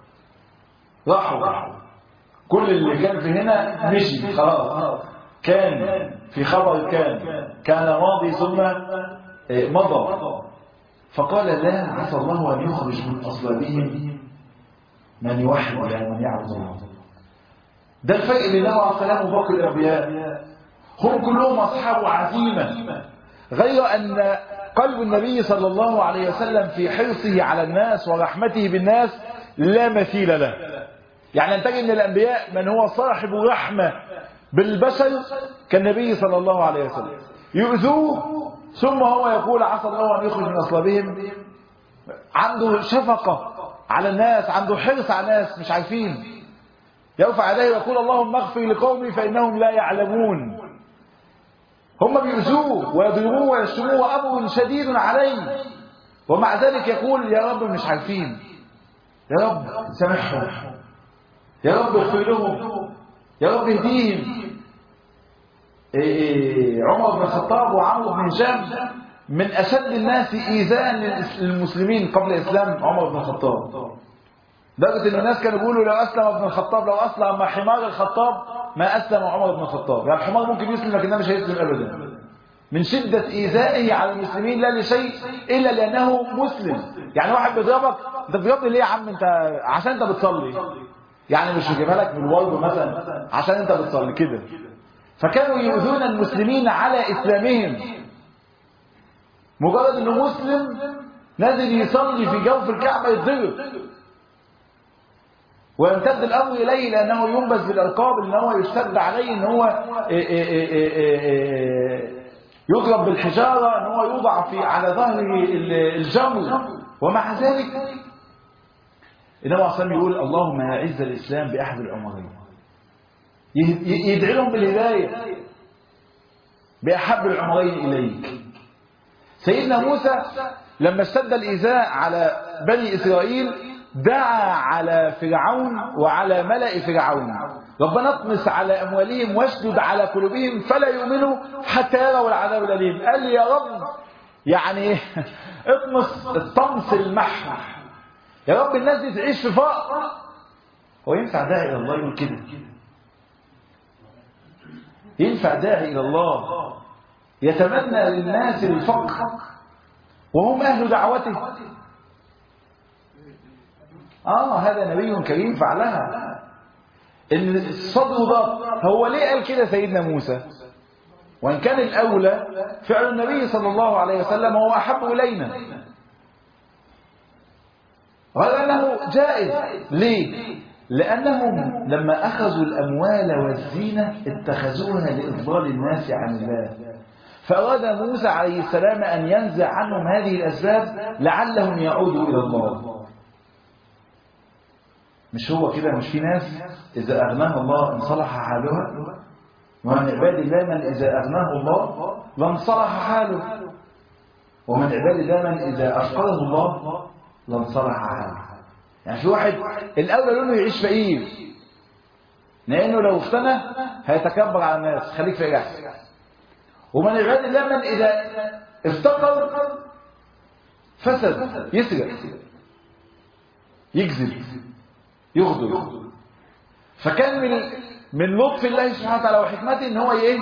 راحوا كل اللي كان في هنا مشي خلاص كان في خبر كان كان ماضي ثم مضى فقال لا عسى الله أن يخرج من أصلابهم من يوحد يعني من يعبد الله ده الفرق بين النبي عليه الصلاه والسلام وباقي الانبياء هم كلهم اصحاب عزيمه غير أن قلب النبي صلى الله عليه وسلم في حرصه على الناس ورحمته بالناس لا مثيل له يعني أن تجد من الأنبياء من هو صاحب رحمة بالبشر كالنبي صلى الله عليه وسلم يؤذوه ثم هو يقول عسى الله أن يخرج من أصلابهم عنده شفقة على الناس عنده حرص على الناس مش عارفين يرفع يديه ويقول اللهم اغفر لقومي فإنهم لا يعلمون هم بيؤذوه ويضربوه ويشتموه وامر شديد عليه ومع ذلك يقول يا رب مش عارفين يا رب سامحهم يا رب اغفر لهم يا رب اهديهم إيه عمر بن الخطاب وعمرو بن هشام من اشد الناس ايذاء للمسلمين قبل اسلام عمر بن الخطاب لدرجه ان الناس كانوا بيقولوا لو اسلم ابن الخطاب لو اسلم حمار الخطاب ما أسلم عمر بن الخطاب يعني الحمار ممكن يسلم لكنه مش هيسلم أبدا من شدة إيذائه على المسلمين لا لشيء إلا لأنه مسلم يعني واحد بيضربك أنت بتضربني ليه يا عم أنت عشان أنت بتصلي يعني مش هجيبها لك من الورد مثلا عشان أنت بتصلي كده فكانوا يؤذون المسلمين على إسلامهم مجرد أنه مسلم نازل يصلي في جوف الكعبة يتضرب ويمتد الامر اليه لانه ينبذ بالالقاب ان هو يشتد عليه ان هو يضرب بالحجاره ان هو يوضع في على ظهر الجمر ومع ذلك النبي عليه الصلاه يقول اللهم اعز الاسلام باحد العمرين يدعي لهم بالهدايه باحب العمرين اليك سيدنا موسى لما اشتد الايذاء على بني اسرائيل دعا على فرعون وعلى ملأ فرعون ربنا اطمس على أموالهم واشدد على قلوبهم فلا يؤمنوا حتى يروا العذاب الأليم قال لي يا رب يعني اطمس الطمس المحو يا رب الناس دي تعيش في فقر هو ينفع داعي إلى الله يقول كده ينفع داعي إلى الله يتمنى للناس الفقر وهم أهل دعوته آه هذا نبي كريم فعلها إن الصدر ضاق هو ليه قال كده سيدنا موسى وإن كان الأولى فعل النبي صلى الله عليه وسلم هو أحب إلينا غير أنه جائز ليه؟ لأنهم لما أخذوا الأموال والزينة اتخذوها لإضلال الناس عن الله فأراد موسى عليه السلام أن ينزع عنهم هذه الأسباب لعلهم يعودوا إلى الله مش هو كده مش في ناس إذا أغناها الله انصلح حالها ومن عباد الله من إذا أغناه الله لانصلح حاله ومن عباد الله من إذا أفقره الله لانصلح حاله يعني في واحد الأولى لونه يعيش فقير لأنه لو اغتنى هيتكبر على الناس خليك فقير أحسن ومن عباد الله من إذا افتقر فسد يسرق يكذب يغدر فكان من من لطف الله سبحانه وتعالى وحكمته ان هو ايه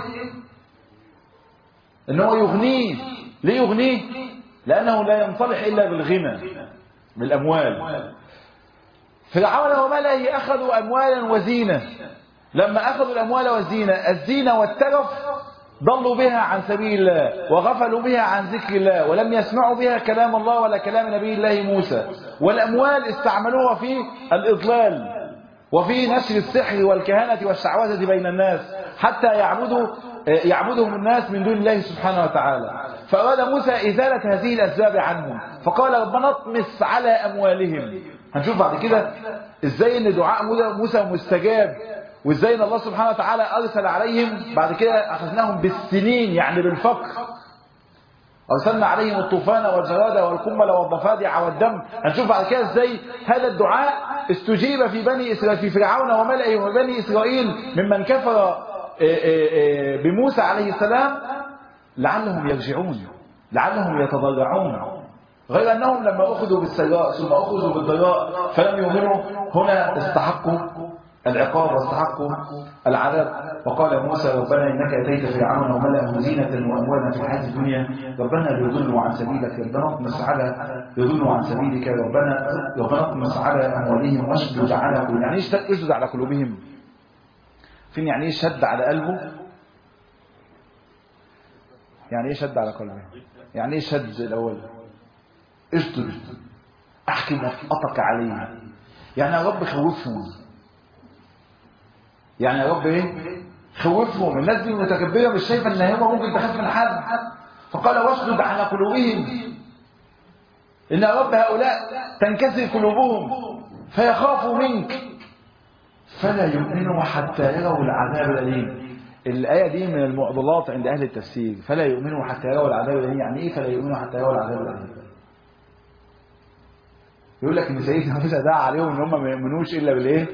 ان هو يغنيه ليه يغنيه لانه لا ينصلح الا بالغنى بالاموال فرعون وملئه اخذوا اموالا وزينه لما اخذوا الاموال والزينه الزينه والترف ضلوا بها عن سبيل الله وغفلوا بها عن ذكر الله ولم يسمعوا بها كلام الله ولا كلام نبي الله موسى والأموال استعملوها في الإضلال وفي نشر السحر والكهنة والشعوذة بين الناس حتى يعبدوا يعبدهم الناس من دون الله سبحانه وتعالى فأراد موسى إزالة هذه الأسباب عنهم فقال ربنا اطمس على أموالهم هنشوف بعد كده إزاي أن دعاء موسى مستجاب وإزاي أن الله سبحانه وتعالى أرسل عليهم بعد كده أخذناهم بالسنين يعني بالفقر أرسلنا عليهم الطوفان والجراد والقمل والضفادع والدم هنشوف بعد كده ازاي هذا الدعاء استجيب في بني إسرائيل في فرعون وملئه وبني إسرائيل ممن كفر بموسى عليه السلام لعلهم يرجعون لعلهم يتضرعون غير أنهم لما أخذوا بالسراء ثم أخذوا بالضراء فلم يؤمنوا هنا استحقوا العقاب واستحقوا العذاب وقال موسى ربنا إنك أتيت فرعون وملأه زينة وأموالا في الحياة الدنيا ربنا ليضلوا عن سبيلك ربنا اطمس على يضلوا عن سبيلك ربنا ربنا اطمس على أموالهم واشدد على قلوبهم يعني ايش اشدد على قلوبهم فين يعني ايه شد على قلبه يعني ايه شد على قلبه يعني ايه شد الاول اشدد احكي نفقتك عليه يعني يا رب خوفهم يعني يا رب ايه خوفهم الناس دي متكبره مش شايفه ان هي ممكن تخاف من حد فقال واشدد على قلوبهم ان يا رب هؤلاء تنكسر قلوبهم فيخافوا منك فلا يؤمنوا حتى يروا العذاب الأليم الآية دي من المعضلات عند أهل التفسير فلا يؤمنوا حتى يروا العذاب الأليم يعني إيه فلا يؤمنوا حتى يروا العذاب الأليم يقول لك إن سيدنا موسى دعا عليهم إن هم ما يؤمنوش إلا بالإيه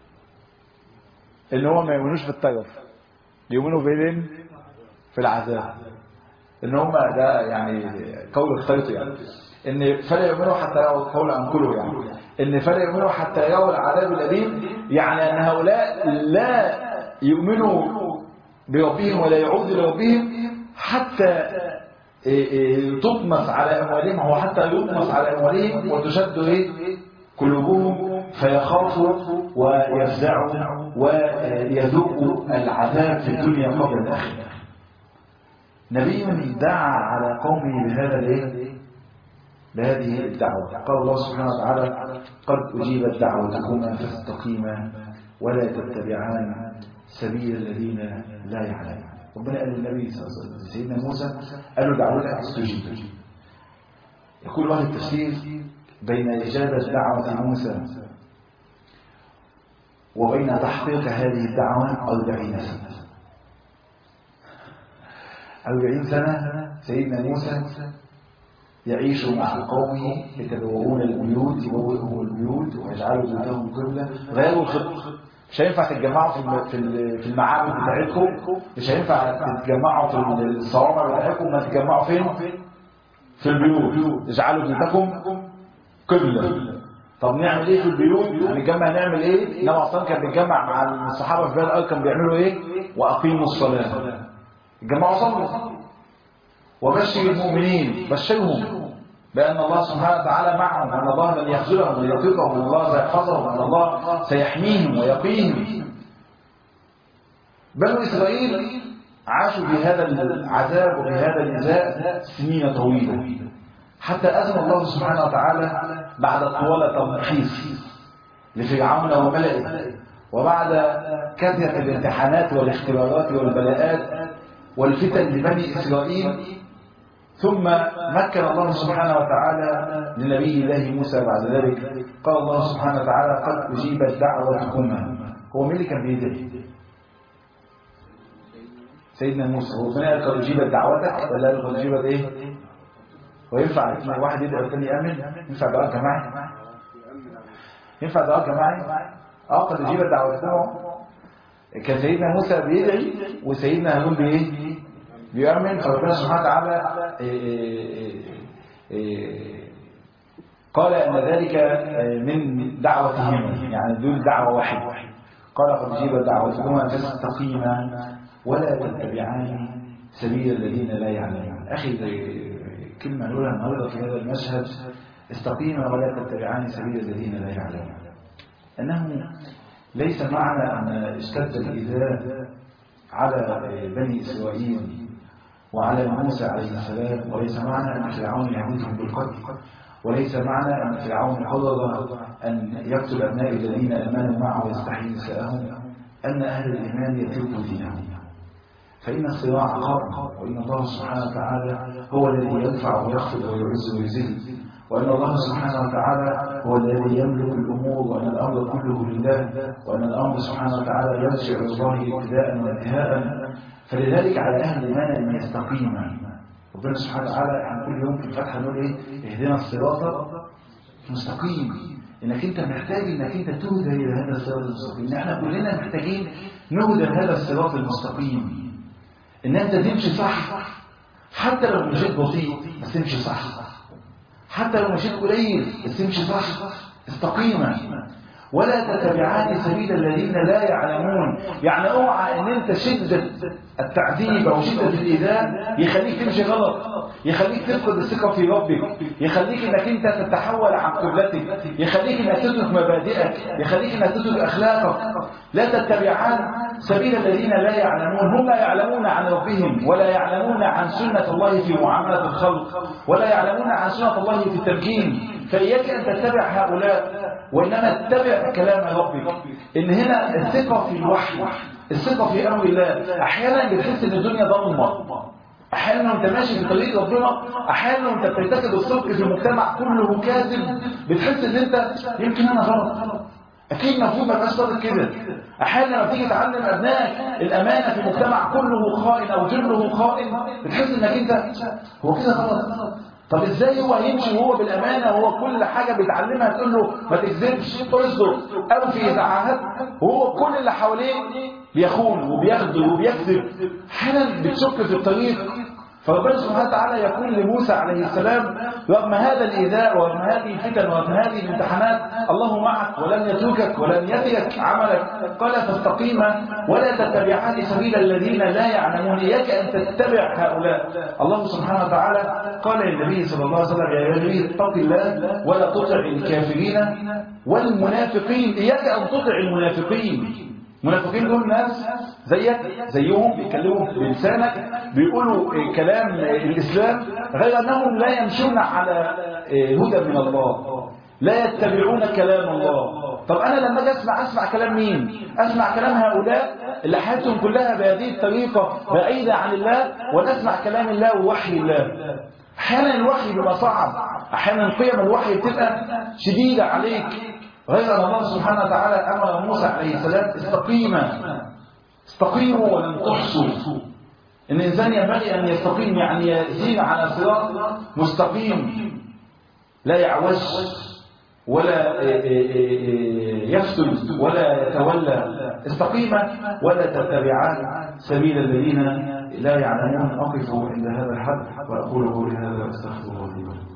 إن هم ما يؤمنوش في الطرف يؤمنوا بإذن في العذاب إن هم ده يعني قول اختلطوا يعني ان فلا يؤمنوا حتى يروا قول انكله يعني ان فلا يؤمنوا حتى يروا العذاب الاليم يعني ان هؤلاء لا يؤمنوا بربهم ولا يعودوا لربهم حتى تطمس على اموالهم هو حتى يطمس على اموالهم وتشد ايه قلوبهم فيخافوا ويفزعوا ويذوقوا العذاب في الدنيا قبل الاخره نبي دعا على قومه بهذا الايه بهذه الدعوة قال الله سبحانه وتعالى قد أجيبت دعوتكما فاستقيما ولا تتبعان سبيل الذين لا يعلمون ربنا قال للنبي صلى الله عليه وسلم سيدنا موسى قال له دعوتك استجيب يقول أهل التفسير بين إجابة دعوة موسى وبين تحقيق هذه الدعوة أربعين سنة أربعين سنة سيدنا موسى يعيش مع قومه يتبوؤون البيوت يبوئهم البيوت ويجعلوا بيوتهم قبلة غيروا الخطة مش هينفع تتجمعوا في في المعابد بتاعتكم مش هينفع تتجمعوا في الصوامع بتاعتكم ما تتجمعوا فين في البيوت اجعلوا بيوتكم قبلة طب نعمل ايه في البيوت هنتجمع نعمل ايه النبي اصلا كان بيتجمع مع الصحابه في بلاد الارض كانوا بيعملوا ايه واقيموا الصلاه يتجمعوا صلوا وبشر المؤمنين بشرهم بأن الله سبحانه وتعالى معهم وأن الله لن يخذلهم ويطيقهم وأن الله سيحفظهم وأن الله سيحميهم ويقيهم بنو إسرائيل عاشوا بهذا العذاب وبهذا الإزاء سنين طويلة حتى أذن الله سبحانه وتعالى بعد طوال تمحيص لفرعون وملئه وبعد كثرة الامتحانات والاختبارات والبلاءات والفتن لبني إسرائيل ثم مكن الله سبحانه وتعالى لنبي الله موسى بعد ذلك قال الله سبحانه وتعالى قد أجيبت دعوتكما هو مين اللي كان بيدعي سيدنا موسى هو ربنا قال قد أجيبت دعوتك ولا قال قد أجيبت إيه وينفع واحد يدعي والثاني يأمن ينفع دعاء جماعي ينفع دعاء جماعي اه قد أجيبت دعوتكما كان سيدنا موسى بيدعي وسيدنا هارون بايه بيؤمن فربنا سبحانه وتعالى قال ان ذلك من دعوتهم يعني دول دعوه واحده قال قد جيبت دعوتكما فاستقيما ولا تتبعان سبيل الذين لا يعلمون اخي كلمه نقولها النهارده في هذا المشهد استقيما ولا تتبعان سبيل الذين لا يعلمون انه ليس معنى أن اشتد الإذاء على بني إسرائيل وعلى موسى عليه السلام وليس معنى أن فرعون يهديهم بالقتل وليس معنى أن فرعون قرر أن يقتل أبناء الذين آمنوا معه ويستحيي نساءهم أن أهل الإيمان يتركوا دينهم فإن الصراع قائم وإن الله سبحانه وتعالى هو الذي يدفع ويخفض ويعز ويذل وأن الله سبحانه وتعالى هو الذي يملك الأمور وأن الأمر كله لله وأن الأمر سبحانه وتعالى يرجع إلى الله ابتداء وانتهاء فلذلك على أهل الإيمان أن يستقيم ربنا سبحانه وتعالى عن كل يوم في الفتحة نقول إيه اهدنا الصراط المستقيم انك انت محتاج انك انت تهدى الى هذا الصراط المستقيم ان احنا كلنا محتاجين نهدى هذا الصراط المستقيم ان انت تمشي صح حتى لو مشيت بطيء بس تمشي صح حتى لو مشيت قليل بس تمشي صح استقيما ولا تتبعان سبيل الذين لا يعلمون يعني اوعى ان انت شدة التعذيب او شدة الايذاء يخليك تمشي غلط يخليك تفقد الثقة في ربك يخليك انك انت تتحول عن قبلتك يخليك انك تترك مبادئك يخليك انك تترك اخلاقك لا تتبعان سبيل الذين لا يعلمون هم لا يعلمون عن ربهم ولا يعلمون عن سنة الله في معاملة الخلق ولا يعلمون عن سنة الله في التمكين فإياك أن تتبع هؤلاء وإنما اتبع كلام ربك إن هنا الثقة في الوحي الثقة في أمر الله أحيانا بتحس إن الدنيا ضلمة أحيانا وأنت ماشي في طريق ربنا أحيانا وأنت بترتكب الصدق في المجتمع كله كاذب بتحس إن أنت يمكن أنا غلط أكيد المفروض ما تبقاش صادق كده أحيانا لما تيجي تعلم أبنائك الأمانة في المجتمع كله خائن أو جله خائن بتحس إنك أنت هو كده غلط طب ازاي هو هيمشي وهو بالامانه وهو كل حاجه بيتعلمها تقول له ما تكذبش اصدق او في تعهد وهو كل اللي حواليه بيخون وبيخدم وبيكذب احيانا بتشك في الطريق فربنا سبحانه وتعالى يقول لموسى عليه السلام رغم هذا الايذاء ورغم هذه الفتن ورغم هذه الامتحانات الله معك ولن يتركك ولن يترك عملك قال فاستقيما ولا تتبعان سبيل الذين لا يعلمون اياك ان تتبع هؤلاء الله سبحانه وتعالى قال للنبي صلى الله عليه وسلم يا نبي اتق الله ولا تطع الكافرين والمنافقين اياك ان تطع المنافقين المنافقين دول ناس زيك زيهم بيتكلموا بلسانك بيقولوا كلام الإسلام غير أنهم لا يمشون على هدى من الله لا يتبعون كلام الله طب أنا لما أجي أسمع أسمع كلام مين أسمع كلام هؤلاء اللي حياتهم كلها بهذه الطريقة بعيدة عن الله ولا أسمع كلام الله ووحي الله أحيانا الوحي بيبقى صعب أحيانا قيم الوحي بتبقى شديدة عليك غير أن الله سبحانه وتعالى أمر موسى عليه السلام استقيما استقيموا ولن تحصوا إن الإنسان ينبغي أن يستقيم يعني يسير على صراط مستقيم لا يعوج ولا يفتن ولا يتولى استقيما ولا تتبعان سبيل الذين لا يعلمون أقفوا عند هذا الحد وأقول قولي هذا وأستغفر الله لي ولكم